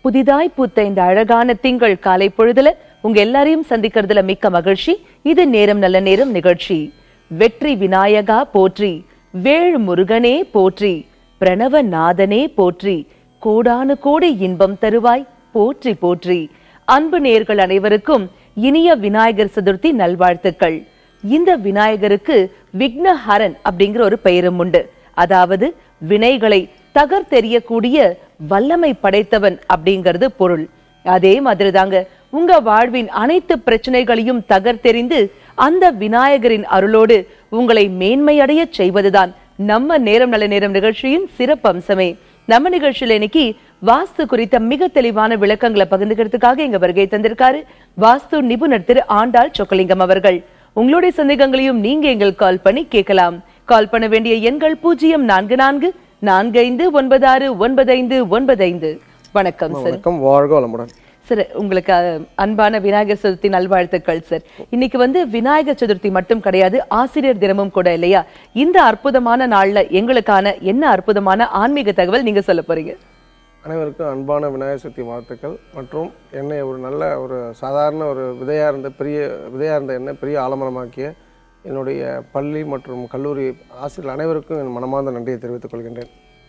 புதிதாய் பூத்த இந்த அழகான திங்கள் காலை பொழுதுல உங்க எல்லாரையும் சந்திக்கிறதுல மிக்க மகிழ்ச்சி இது நேரம் நல்ல நேரம் நிகழ்ச்சி வெற்றி விநாயகா போற்றி வேள் முருகனே போற்றி பிரணவ நாதனே போற்றி கோடானு கோடி இன்பம் தருவாய் போற்றி போற்றி அன்பு நேர்கள் அனைவருக்கும் இனிய விநாயகர் சதுர்த்தி நல்வாழ்த்துக்கள் இந்த விநாயகருக்கு விக்னஹரன் அப்படிங்கிற ஒரு பெயரும் உண்டு அதாவது வினைகளை தகர்த்தெறியக்கூடிய வல்லமை படைத்தவன் அப்படிங்கிறது பொருள் அதே மாதிரிதாங்க உங்க வாழ்வின் அனைத்து பிரச்சனைகளையும் தகர்த்தெறிந்து அந்த விநாயகரின் அருளோடு உங்களை மேன்மையடைய செய்வதுதான் நம்ம நேரம் நல்ல நேரம் நிகழ்ச்சியின் சிறப்பு அம்சமே நம்ம நிகழ்ச்சியில இன்னைக்கு வாஸ்து குறித்த மிக தெளிவான விளக்கங்களை பகிர்ந்துக்கிறதுக்காக இங்க வருகை தந்திருக்காரு வாஸ்து நிபுணர் திரு ஆண்டாள் சொக்கலிங்கம் அவர்கள் உங்களுடைய சந்தேகங்களையும் நீங்க எங்களுக்கு கால் பண்ணி கேட்கலாம் கால் பண்ண வேண்டிய எண்கள் பூஜ்ஜியம் நான்கு நான்கு நான்கு ஐந்து ஒன்பது ஆறு ஒன்பது ஐந்து ஒன்பது ஐந்து வணக்கம் சார் வணக்கம் வாழ்க வளமுடன் சார் உங்களுக்கு அஹ், அன்பான விநாயகர் சதுர்த்தி நல்வாழ்த்துக்கள் சார் இன்னைக்கு வந்து விநாயகர் சதுர்த்தி மட்டும் கிடையாது ஆசிரியர் தினமும் கூட இல்லையா இந்த அற்புதமான நாள்ல எங்களுக்கான என்ன அற்புதமான ஆன்மீக தகவல் நீங்க சொல்ல போறீங்க அனைவருக்கும் அன்பான விநாயகர் சதுர்த்தி வாழ்த்துக்கள் மற்றும் என்னை ஒரு நல்ல ஒரு சாதாரண ஒரு விதையாக இருந்த பெரிய விதையாக இருந்த என்னை பெரிய ஆலமரமாக்கிய என்னுடைய பள்ளி மற்றும் கல்லூரி ஆசிரியர் அனைவருக்கும் என் மனமார்ந்த நன்றியை தெரிவித்துக் கொள்கின்றேன்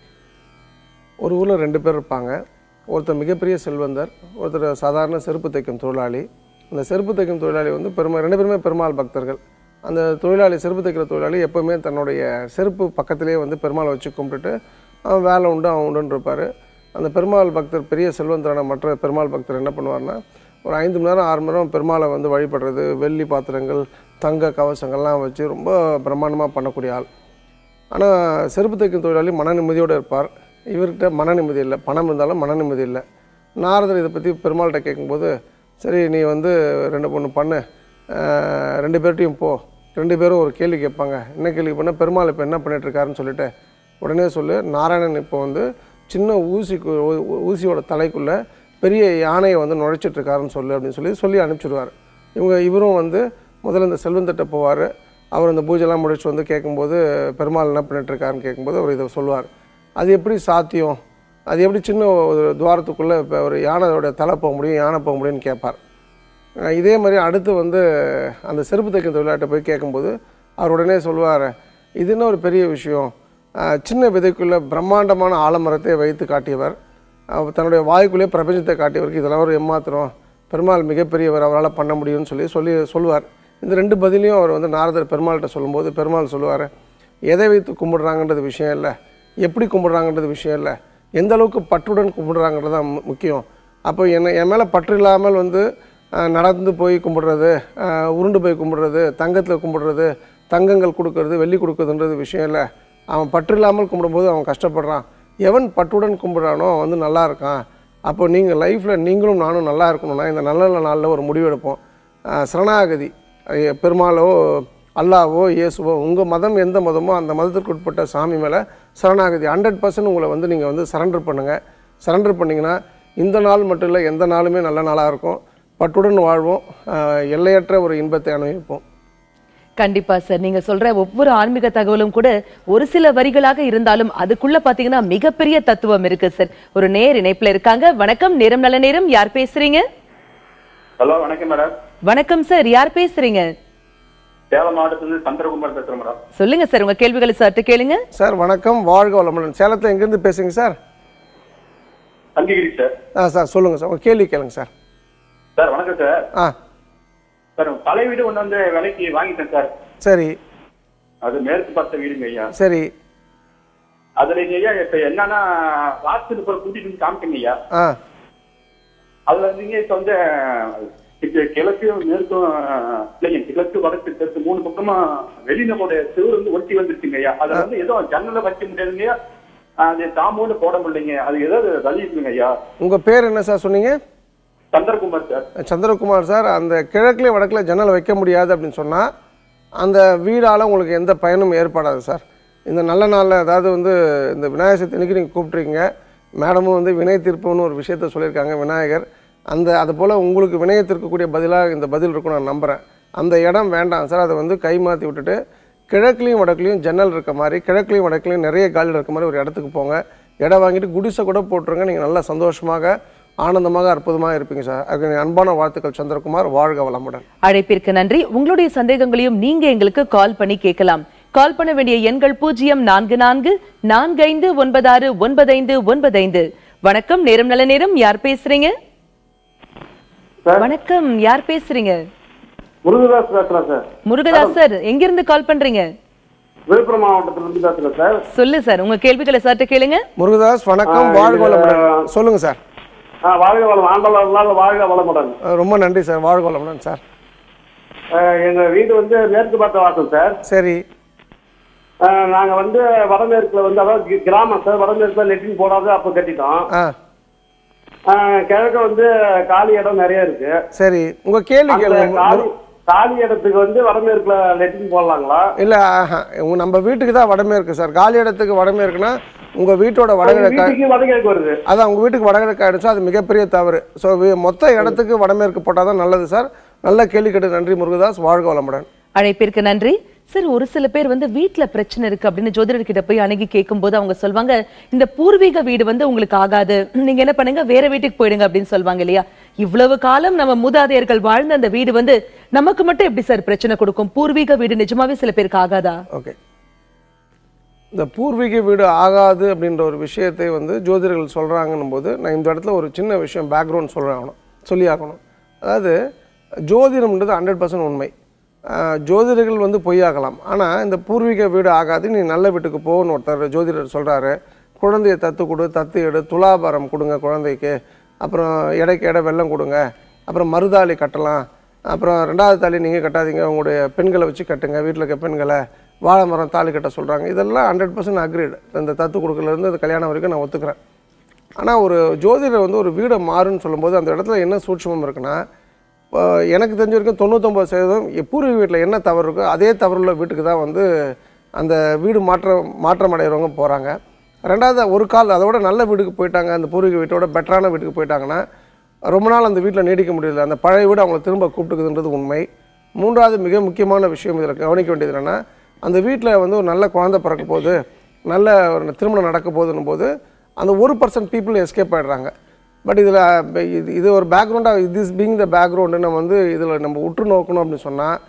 ஒரு ஊரில் ரெண்டு பேர் இருப்பாங்க ஒருத்தர் மிகப்பெரிய செல்வந்தர் ஒருத்தர் சாதாரண செருப்பு தைக்கும் தொழிலாளி அந்த செருப்பு தைக்கும் தொழிலாளி வந்து பெருமா ரெண்டு பேருமே பெருமாள் பக்தர்கள் அந்த தொழிலாளி செருப்பு தைக்கிற தொழிலாளி எப்போவுமே தன்னுடைய செருப்பு பக்கத்திலே வந்து பெருமாளை வச்சு கும்பிட்டுட்டு அவன் வேலை உண்டு அவன் உண்டுன்னு இருப்பார் அந்த பெருமாள் பக்தர் பெரிய செல்வந்தரான மற்ற பெருமாள் பக்தர் என்ன பண்ணுவார்னா ஒரு ஐந்து மணி நேரம் ஆறு மணி நேரம் பெருமாளை வந்து வழிபடுறது வெள்ளி பாத்திரங்கள் தங்க கவசங்கள்லாம் வச்சு ரொம்ப பிரம்மாண்டமாக பண்ணக்கூடிய ஆள் ஆனால் செருப்பு தைக்கும் தொழிலாளி மன நிம்மதியோடு இருப்பார் இவர்கிட்ட மன நிம்மதி இல்லை பணம் இருந்தாலும் மன நிம்மதி இல்லை நாரதர் இதை பற்றி பெருமாள்கிட்ட கேட்கும்போது சரி நீ வந்து ரெண்டு பொண்ணு பண்ணு ஆஹ் ரெண்டு பேர்ட்டையும் போ ரெண்டு பேரும் ஒரு கேள்வி கேட்பாங்க என்ன கேள்வி பண்ணால் பெருமாள் இப்போ என்ன பண்ணிட்டு இருக்காருன்னு சொல்லிட்டு உடனே சொல்லு நாராயணன் இப்போ வந்து சின்ன ஊசிக்கு ஊ- ஊ- ஊசியோட தலைக்குள்ளே பெரிய யானையை வந்து நுழைச்சிட்டு இருக்காருன்னு சொல்லு அப்படின்னு சொல்லி சொல்லி அனுப்பிச்சிடுவார் இவங்க இவரும் வந்து முதல்ல இந்த செல்வந்தட்ட போவார் அவர் அந்த பூஜைலாம் முடிச்சு வந்து கேட்கும்போது பெருமாள் என்ன பண்ணிட்டு இருக்காருன்னு கேட்கும்போது அவர் இதை சொல்லுவார் அது எப்படி சாத்தியம் அது எப்படி சின்ன ஒரு துவாரத்துக்குள்ளே இப்போ ஒரு யானையோட தலை போக முடியும் யானை போக முடியும்னு கேட்பார் அஹ் இதே மாதிரி அடுத்து வந்து அந்த செருப்பு தைக்கும் தொழிலாட்ட போய் கேட்கும்போது அவர் உடனே சொல்லுவார் இது என்ன ஒரு பெரிய விஷயம் அஹ் சின்ன விதைக்குள்ளே பிரம்மாண்டமான ஆலமரத்தை வைத்து காட்டியவர் அவர் தன்னுடைய வாய்க்குள்ளே பிரபஞ்சத்தை காட்டியவருக்கு இதெல்லாம் ஒரு ஏமாத்திரம் பெருமாள் மிகப்பெரியவர் அவரால் பண்ண முடியும்னு சொல்லி சொல்லி சொல்லுவார் இந்த ரெண்டு பதிலையும் அவர் வந்து நாரதர் பெருமாள்கிட்ட சொல்லும்போது பெருமாள் சொல்லுவார் எதை வைத்து கும்பிடுறாங்கன்றது விஷயம் இல்லை எப்படி கும்பிடுறாங்கன்றது விஷயம் இல்லை எந்த அளவுக்கு பற்றுடன் கும்பிடுறாங்கிறது தான் மு- முக்கியம் அப்போ என்ன என் மேலே பற்று இல்லாமல் வந்து அஹ், நடந்து போய் கும்பிடுறது அஹ், உருண்டு போய் கும்பிடுறது தங்கத்தில் கும்பிடுறது தங்கங்கள் கொடுக்கறது வெள்ளி கொடுக்கறதுன்றது விஷயம் இல்லை அவன் பற்று இல்லாமல் கும்பிடும்போது அவன் கஷ்டப்படுறான் எவன் பற்றுடன் கும்பிடுறானோ அவன் வந்து நல்லா இருக்கான் அப்போ நீங்கள் லைஃப்பில் நீங்களும் நானும் நல்லா இருக்கணும்னா இந்த நல்ல நல்ல நாளில் ஒரு முடிவு எடுப்போம் அஹ், சரணாகதி அஹ், பெருமாளோ அல்லாவோ இயேசுவோ உங்கள் மதம் எந்த மதமோ அந்த மதத்திற்கு உட்பட்ட சாமி மேலே சரணாகதி ஹண்ட்ரட் பர்சன்ட் உங்களை வந்து நீங்கள் வந்து சரண்டர் பண்ணுங்கள் சரண்டர் பண்ணிங்கன்னா இந்த நாள் மட்டும் இல்லை எந்த நாளுமே நல்ல நாளாக இருக்கும் பற்றுடன் வாழ்வோம் அஹ், எல்லையற்ற ஒரு இன்பத்தை அனுபவிப்போம் கண்டிப்பா சார் நீங்க சொல்ற ஒவ்வொரு ஆன்மீக தகவலும் கூட ஒரு சில வரிகளாக இருந்தாலும் அதுக்குள்ள பாத்தீங்கன்னா மிகப்பெரிய தத்துவம் இருக்கு சார் ஒரு நேர் இணைப்புல இருக்காங்க வணக்கம் நேரம் நல்ல நேரம் யார் பேசுறீங்க ஹலோ வணக்கம் மேடம் வணக்கம் சார் யார் பேசுறீங்க சேலம் மாவட்டத்திலிருந்து சந்திரகுமார் பேசுறேன் மேடம் சொல்லுங்க சார் உங்க கேள்விகளை சற்று கேளுங்க சார் வணக்கம் வாழ்க வளமுடன் சேலத்தில் எங்கேருந்து பேசுங்க சார் தங்கிகிரி சார் ஆ சார் சொல்லுங்கள் சார் உங்கள் கேள்வி கேளுங்க சார் சார் வணக்கம் சார் ஆ சார் பழைய வீடு ஒன்று வந்து விலைக்கு வாங்கிட்டேன் சார் சரி அது மேற்கு பார்த்த வீடுங்க ஐயா சரி அதுல நீங்க ஐயா இப்ப என்னன்னா வாஸ்து போற கூட்டிட்டு வந்து காமிக்கங்க ஐயா ஆ அதுல இருந்தீங்க இப்ப வந்து இப்ப கிழக்கு மேற்கும் இல்லைங்க கிழக்கு வடக்கு தெற்கு மூணு பக்கமா வெளியினோட செவ்வறு வந்து ஒட்டி வந்துருச்சுங்க ஐயா அதுல வந்து ஏதோ ஜன்னல வைக்க முடியாதுங்க ஐயா அது தாமோன்னு போட முடியலைங்க அது ஏதாவது வழி இருக்குங்க ஐயா உங்கள் பேர் என்ன சார் சொன்னீங்க சந்திரகுமார் சார் சந்திரகுமார் சார் அந்த கிழக்குல வடக்குல ஜன்னல் வைக்க முடியாது அப்படின்னு சொன்னால் அந்த வீடால் உங்களுக்கு எந்த பயனும் ஏற்படாது சார் இந்த நல்ல நாளில் அதாவது வந்து இந்த விநாயகர் சதுர்த்திக்கு நீங்கள் கூப்பிட்ருக்கீங்க மேடமும் வந்து வினை தீர்ப்புன்னு ஒரு விஷயத்த சொல்லியிருக்காங்க விநாயகர் அந்த அது போல் உங்களுக்கு வினயத்திற்கக்கூடிய பதிலாக இந்த பதில் இருக்கும் நான் நம்புகிறேன் அந்த இடம் வேண்டாம் சார் அதை வந்து கை மாற்றி விட்டுட்டு கிழக்குலையும் வடக்குலையும் ஜன்னல் இருக்க மாதிரி கிழக்குலையும் வடக்குலையும் நிறைய காலில் இருக்க மாதிரி ஒரு இடத்துக்கு போங்க இடம் வாங்கிட்டு குடிசை கூட போட்டுருங்க நீங்கள் நல்லா சந்தோஷமாக ஆனந்தமாக அற்புதமாக இருப்பீங்க சார் அதுக்கு என் அன்பான வாழ்த்துக்கள் சந்திரகுமார் வாழ்க வளமுடன் அழைப்பிற்கு நன்றி உங்களுடைய சந்தேகங்களையும் நீங்க எங்களுக்கு கால் பண்ணி கேட்கலாம் கால் பண்ண வேண்டிய எண்கள் பூஜ்ஜியம் நான்கு நான்கு நான்கு ஐந்து ஒன்பதாறு ஒன்பதைந்து ஒன்பதைந்து வணக்கம் நேரம் நல்ல நேரம் யார் பேசுறீங்க வணக்கம் யார் பேசுறீங்க முருகதாஸ் பேசுறேன் சார் முருகதாஸ் சார் எங்கிருந்து கால் பண்றீங்க விழுப்புரம் மாவட்டத்துல இருந்து பேசுறேன் சார் சொல்லு சார் உங்க கேள்விகளை சார்ட்ட கேளுங்க முருகதாஸ் வணக்கம் வாழ்க வளமுடன் சொல்லுங்க சார் ஆ, வாழ்க வளம் ஆண்டவர்களால் வாழ்க வளமுடன் அஹ் ரொம்ப நன்றி சார் வாழ்க வளமுடன் சார் ஆ, எங்க வீடு வந்து மேற்கு பார்த்த வாசல் சார் சரி ஆ, நாங்க வந்து வடமேற்குல வந்து அதாவது கி- கிராமம் சார் வடமேற்குல லெட்டின் போடாத அப்ப கட்டிட்டோம் ஆ ஆ, கிழக்க வந்து காலி இடம் நிறைய இருக்கு சரி உங்க கேள்வி அந்த கேளுங்க காலி காலி இடத்துக்கு வந்து வடமேற்குல லெட்டின் போடலாங்களா இல்ல ஆஹா, உங்க நம்ம வீட்டுக்கு தான் வடமேற்கு சார் காலி இடத்துக்கு வடமேற்குனா உங்க வீட்டோட அது வடகிழக்கு வீட்டுக்கு வடகிழக்கு வருது அதான் உங்க வீட்டுக்கு வடகிழக்கு ஆயிடுச்சு அது மிகப்பெரிய தவறு ஸோ மொத்த இடத்துக்கு வடமேற்கு போட்டால் தான் நல்லது சார் நல்ல கேள்வி கேட்டு நன்றி முருகதாஸ் வாழ்க வளமுடன் அழைப்பிற்கு நன்றி சார் ஒரு சில பேர் வந்து வீட்ல பிரச்சனை இருக்கு அப்படின்னு ஜோதிடர் கிட்ட போய் அணுகி கேட்கும்போது அவங்க சொல்வாங்க இந்த பூர்வீக வீடு வந்து உங்களுக்கு ஆகாது நீங்க என்ன பண்ணுங்க வேற வீட்டுக்கு போயிடுங்க அப்படின்னு சொல்வாங்க இல்லையா இவ்வளவு காலம் நம்ம மூதாதையர்கள் வாழ்ந்த அந்த வீடு வந்து நமக்கு மட்டும் எப்படி சார் பிரச்சனை கொடுக்கும் பூர்வீக வீடு நிஜமாவே சில பேருக்கு ஆகாதா ஓகே இந்த பூர்வீக வீடு ஆகாது அப்படின்ற ஒரு விஷயத்தை வந்து ஜோதிடர்கள் சொல்கிறாங்கன்னும் போது நான் இந்த இடத்துல ஒரு சின்ன விஷயம் பேக்ரவுண்ட் சொல்கிறாகணும் சொல்லி ஆகணும் அதாவது ஜோதிடம்ன்றது ஹண்ட்ரட் பர்சன்ட் உண்மை ஆஹ் ஜோதிடர்கள் வந்து பொய்யாகலாம் ஆனால் இந்த பூர்வீக வீடு ஆகாது நீ நல்ல வீட்டுக்கு போகணும்னு ஒருத்தர் ஜோதிடர் சொல்கிறாரு குழந்தைய தத்து கொடு தத்து எடு துலாபாரம் கொடுங்க குழந்தைக்கு அப்புறம் எடைக்கு எடை வெல்லம் கொடுங்க அப்புறம் மருதாளி கட்டலாம் அப்புறம் ரெண்டாவது தாலி நீங்கள் கட்டாதீங்க உங்களுடைய பெண்களை வச்சு கட்டுங்க வீட்டில் இருக்க பெண்களை வாழை மரம் தாலி கட்ட சொல்கிறாங்க இதெல்லாம் ஹண்ட்ரட் பர்சன்ட் அக்ரீடு இந்த தத்து கொடுக்கலேருந்து இந்த கல்யாணம் வரைக்கும் நான் ஒத்துக்கிறேன் ஆனால் ஒரு ஜோதிடர் வந்து ஒரு வீடை மாறுன்னு சொல்லும்போது அந்த இடத்துல என்ன சூட்சமம் இருக்குன்னா இப்போ எனக்கு தெரிஞ்ச வரைக்கும் தொண்ணூத்தொம்பது சதவீதம் பூர்வீக வீட்டில் என்ன தவறு இருக்கோ அதே தவறுள்ள வீட்டுக்கு தான் வந்து அந்த வீடு மாற்றம் மாற்றம் அடைகிறவங்க போகிறாங்க ரெண்டாவது ஒரு கால் அதோட நல்ல வீட்டுக்கு போயிட்டாங்க அந்த பூர்வீக வீட்டோட பெட்டரான வீட்டுக்கு போயிட்டாங்கன்னா ரொம்ப நாள் அந்த வீட்டில் நீடிக்க முடியல அந்த பழைய வீடு அவங்கள திரும்ப கூப்பிட்டுக்குதுன்றது உண்மை மூன்றாவது மிக முக்கியமான விஷயம் இதில் கவனிக்க வேண்டியது என்னென்னா அந்த வீட்டில் வந்து ஒரு நல்ல குழந்தை பிறக்க போகுது நல்ல ஒரு திருமணம் நடக்க போகுதுன்னும் போது அந்த ஒரு பர்சன்ட் பீப்புள் எஸ்கேப் ஆகிடுறாங்க பட் இதில் இது இது ஒரு பேக்ரவுண்டாக திஸ் பீங் த பேக்ரவுண்டு நம்ம வந்து இதில் நம்ம உற்று நோக்கணும் அப்படின்னு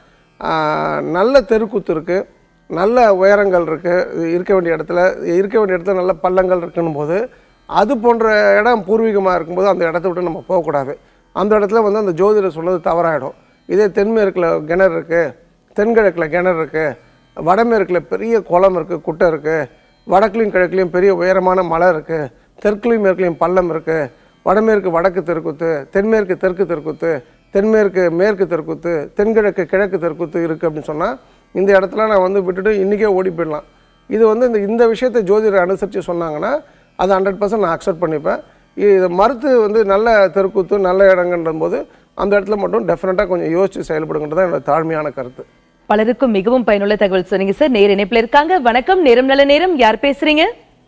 சொன்னால் நல்ல தெருக்கூத்து இருக்குது நல்ல உயரங்கள் இருக்குது இருக்க வேண்டிய இடத்துல இருக்க வேண்டிய இடத்துல நல்ல பள்ளங்கள் இருக்குன்னும் போது அது போன்ற இடம் பூர்வீகமாக இருக்கும்போது அந்த இடத்த விட்டு நம்ம போகக்கூடாது அந்த இடத்துல வந்து அந்த ஜோதிடர் சொன்னது தவறாயிடும் இதே தென்மேற்கில் கிணறு இருக்குது தென்கிழக்கில் கிணறு இருக்குது வடமேற்கில் பெரிய குளம் இருக்குது குட்டை இருக்குது வடக்குலையும் கிழக்குலையும் பெரிய உயரமான மலை இருக்குது தெற்குலையும் மேற்குலையும் பள்ளம் இருக்குது வடமேற்கு வடக்கு தெருக்குத்து தென்மேற்கு தெற்கு தெருக்குத்து தென்மேற்கு மேற்கு தெருக்குத்து தென்கிழக்கு கிழக்கு தெருக்குத்து இருக்குது அப்படின்னு சொன்னால் இந்த இடத்துல நான் வந்து விட்டுட்டு இன்றைக்கே ஓடி போயிடலாம் இது வந்து இந்த இந்த விஷயத்தை ஜோதிடர் அனுசரித்து சொன்னாங்கன்னா அது ஹண்ட்ரட் பர்சன்ட் நான் அக்செப்ட் பண்ணிப்பேன் இதை மறுத்து வந்து நல்ல தெருக்கூத்து நல்ல இடங்கன்ற போது அந்த இடத்துல மட்டும் டெஃபினட்டாக கொஞ்சம் யோசித்து செயல்படுங்கிறது தான் என்னோட தாழ்மையான கருத்து பலருக்கும் மிகவும் பயனுள்ள தகவல் சொன்னீங்க சார் நேர இணைப்புல இருக்காங்க வணக்கம் நேரம் நல்ல நேரம் யார் பேசுறீங்க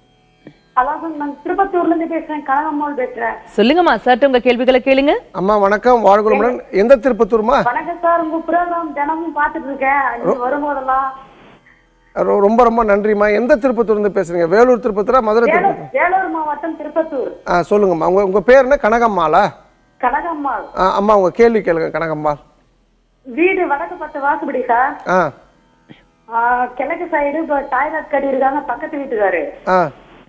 அதாவது நான் திருப்பத்தூர்ல இருந்து பேசுறேன் கனகம்மாள் பேசுறேன் சொல்லுங்கம்மா சார்ட்ட உங்க கேள்விகளை கேளுங்க அம்மா வணக்கம் வாழ்குளமுடன் எந்த திருப்பத்தூர்மா வணக்கம் சார் உங்க ப்ரோக்ராம் தினமும் பாத்துட்டு இருக்கேன் நீங்க வரும்போதெல்லாம் ரொ- ரொம்ப ரொம்ப நன்றிம்மா எந்த திருப்பத்தூர்லேருந்து பேசுறீங்க வேலூர் திருப்பத்தூரா மதுரை வேலூர் திருப்பத்தூர் வேலூர் மாவட்டம் திருப்பத்தூர் ஆ சொல்லுங்கம்மா உங்க உங்க பேர் என்ன கனகம்மாளா கனகம்மாள் ஆ, அம்மா உங்க கேள்வி கேளுங்க கனகம்மாள் வீடு வடக்கு பத்து வாசுபடி சார் ஆ ஆ, கிழக்கு சைடு இப்போ டாய்லெட் கட்டி இருக்காங்க பக்கத்து வீட்டுக்காரு ஆ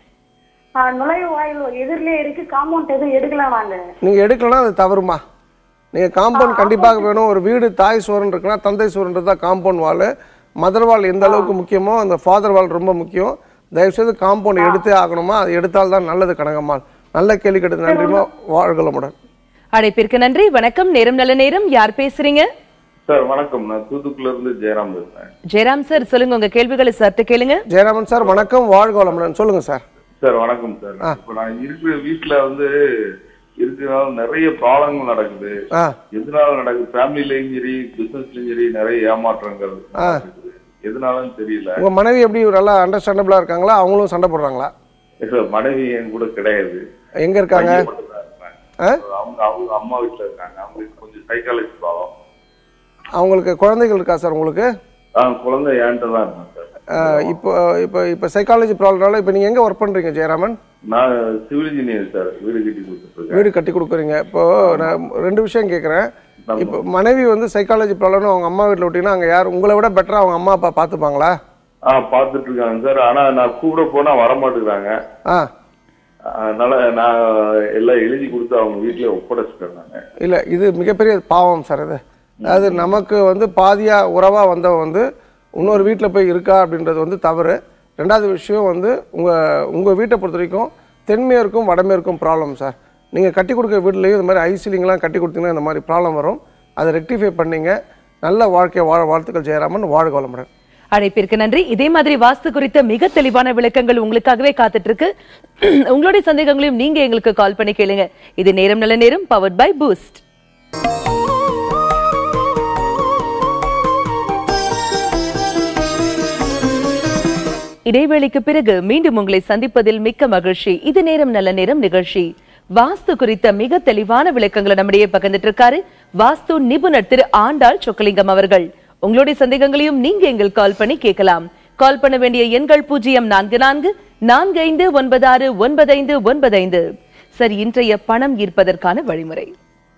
ஆ, நுழைவு வாயில் எதிரிலே இருக்கு காம்பவுண்ட் எதுவும் எடுக்கலாம் நாங்க நீங்கள் எடுக்கலன்னா அது தவறுமா நீங்கள் காம்பவுண்ட் கண்டிப்பாக வேணும் ஒரு வீடு தாய் சோரன் இருக்குன்னா தந்தை சோரன்றது தான் காம்பவுண்ட் வால் மதர் வால் எந்த அளவுக்கு முக்கியமோ அந்த ஃபாதர் வால் ரொம்ப முக்கியம் தயவுசெய்து காம்பவுண்ட் எடுத்தே ஆகணுமா அது எடுத்தால் தான் நல்லது கனகம்மாள் நல்ல கேள்வி கேட்டது நன்றிமா வாழ்கலமுடன் அழைப்பிற்கு நன்றி வணக்கம் நேரம் நல்ல நேரம் யார் பேசுறீங்க சார் வணக்கம் நான் தூத்துக்குள்ள இருந்து ஜெயராம் பேசுறேன் ஜெயராம் சார் சொல்லுங்க உங்க கேள்விகளை சார்ட்ட கேளுங்க ஜெயராமன் சார் வணக்கம் வாழ்க வளமுடன் சொல்லுங்க சார் சார் வணக்கம் சார் இப்போ நான் இருக்கிற வீட்டுல வந்து இருக்கிறனால நிறைய ப்ராப்ளங்கள் நடக்குது ஆ எதனால நடக்குது ஃபேமிலிலையும் சரி பிசினஸ்லயும் சரி நிறைய ஏமாற்றங்கள் நடக்குது எதனாலும் தெரியல உங்க மனைவி எப்படி நல்லா அண்டர்ஸ்டாண்டபிளா இருக்காங்களா அவங்களும் சண்டை போடுறாங்களா சார் மனைவி என் கூட கிடையாது எங்க இருக்காங்க பையன் மட்டும்தான் இருக்காங்க. ஆ? அவங்க அவங்க அம்மா வீட்டுல இருக்காங்க அவங்களுக்கு கொஞ்சம் சைக்காலஜி ப்ராப்ளம் அவங்களுக்கு குழந்தைகள் இருக்கா சார் உங்களுக்கு ஆ குழந்தை என்கிட்ட தான் இருக்காங்க சார் அஹ், இப்போ இப்போ இப்போ சைக்காலஜி ப்ராப்ளம்னால இப்போ நீங்கள் எங்கே ஒர்க் பண்ணுறீங்க ஜெயராமன் நான் சிவில் இன்ஜினியர் சார் வீடு கட்டி கொடுத்துட்டு இருக்கேன் வீடு கட்டி கொடுக்குறீங்க இப்போ நான் ரெண்டு விஷயம் கேட்குறேன் ஆமா. இப்போ மனைவி வந்து சைக்காலஜி ப்ராப்ளம்னு அவங்க அம்மா வீட்டில் விட்டீங்கன்னா அங்கே யார் உங்களை விட பெட்டராக அவங்க அம்மா அப்பா பார்த்துப்பாங்களா ஆ பார்த்துட்டு இருக்காங்க சார் ஆனா நான் கூட போனா வர மாட்டேங்கிறாங்க ஆ அதனால நான் எல்லாம் எழுதி கொடுத்து அவங்க வீட்டுல ஒப்படைச்சிட்டேன் நாங்க இல்லை இது மிகப்பெரிய பாவம் சார் இது அதாவது நமக்கு வந்து பாதியாக உறவாக வந்தவன் வந்து இன்னொரு வீட்டில் போய் இருக்கா அப்படின்றது வந்து தவறு ரெண்டாவது விஷயம் வந்து உங்கள் உங்கள் வீட்டை பொறுத்த வரைக்கும் தென்மேற்கும் வடமேற்கும் ப்ராப்ளம் சார் நீங்கள் கட்டி கொடுக்க வீட்லேயும் இந்த மாதிரி ஐசிலிங்லாம் கட்டி கொடுத்தீங்கன்னா இந்த மாதிரி ப்ராப்ளம் வரும் அதை ரெக்டிஃபை பண்ணீங்க நல்ல வாழ்க்கை வாழ வாழ்த்துக்கள் ஜெயராமன் வாழ்க வளமுடன் அழைப்பிற்கு நன்றி இதே மாதிரி வாஸ்து குறித்த மிக தெளிவான விளக்கங்கள் உங்களுக்காகவே காத்துட்டு இருக்கு உங்களுடைய சந்தேகங்களையும் நீங்க எங்களுக்கு கால் பண்ணி கேளுங்க இது நேரம் நல்ல நேரம் பவர்ட் பை பூஸ்ட் இடைவேளைக்கு பிறகு மீண்டும் உங்களை சந்திப்பதில் மிக்க மகிழ்ச்சி இது நேரம் நல்ல நேரம் நிகழ்ச்சி வாஸ்து குறித்த மிக தெளிவான விளக்கங்களை நம்மிடையே பகிர்ந்துட்டு இருக்காரு வாஸ்து நிபுணர் திரு ஆண்டாள் சொக்கலிங்கம் அவர்கள் உங்களுடைய சந்தேகங்களையும் நீங்க எங்கள் கால் பண்ணி கேட்கலாம் கால் பண்ண வேண்டிய எண்கள் பூஜ்ஜியம் நான்கு நான்கு நான்கு ஐந்து ஒன்பது ஆறு ஒன்பது ஐந்து ஒன்பது ஐந்து சரி இன்றைய பணம் ஈர்ப்பதற்கான வழிமுறை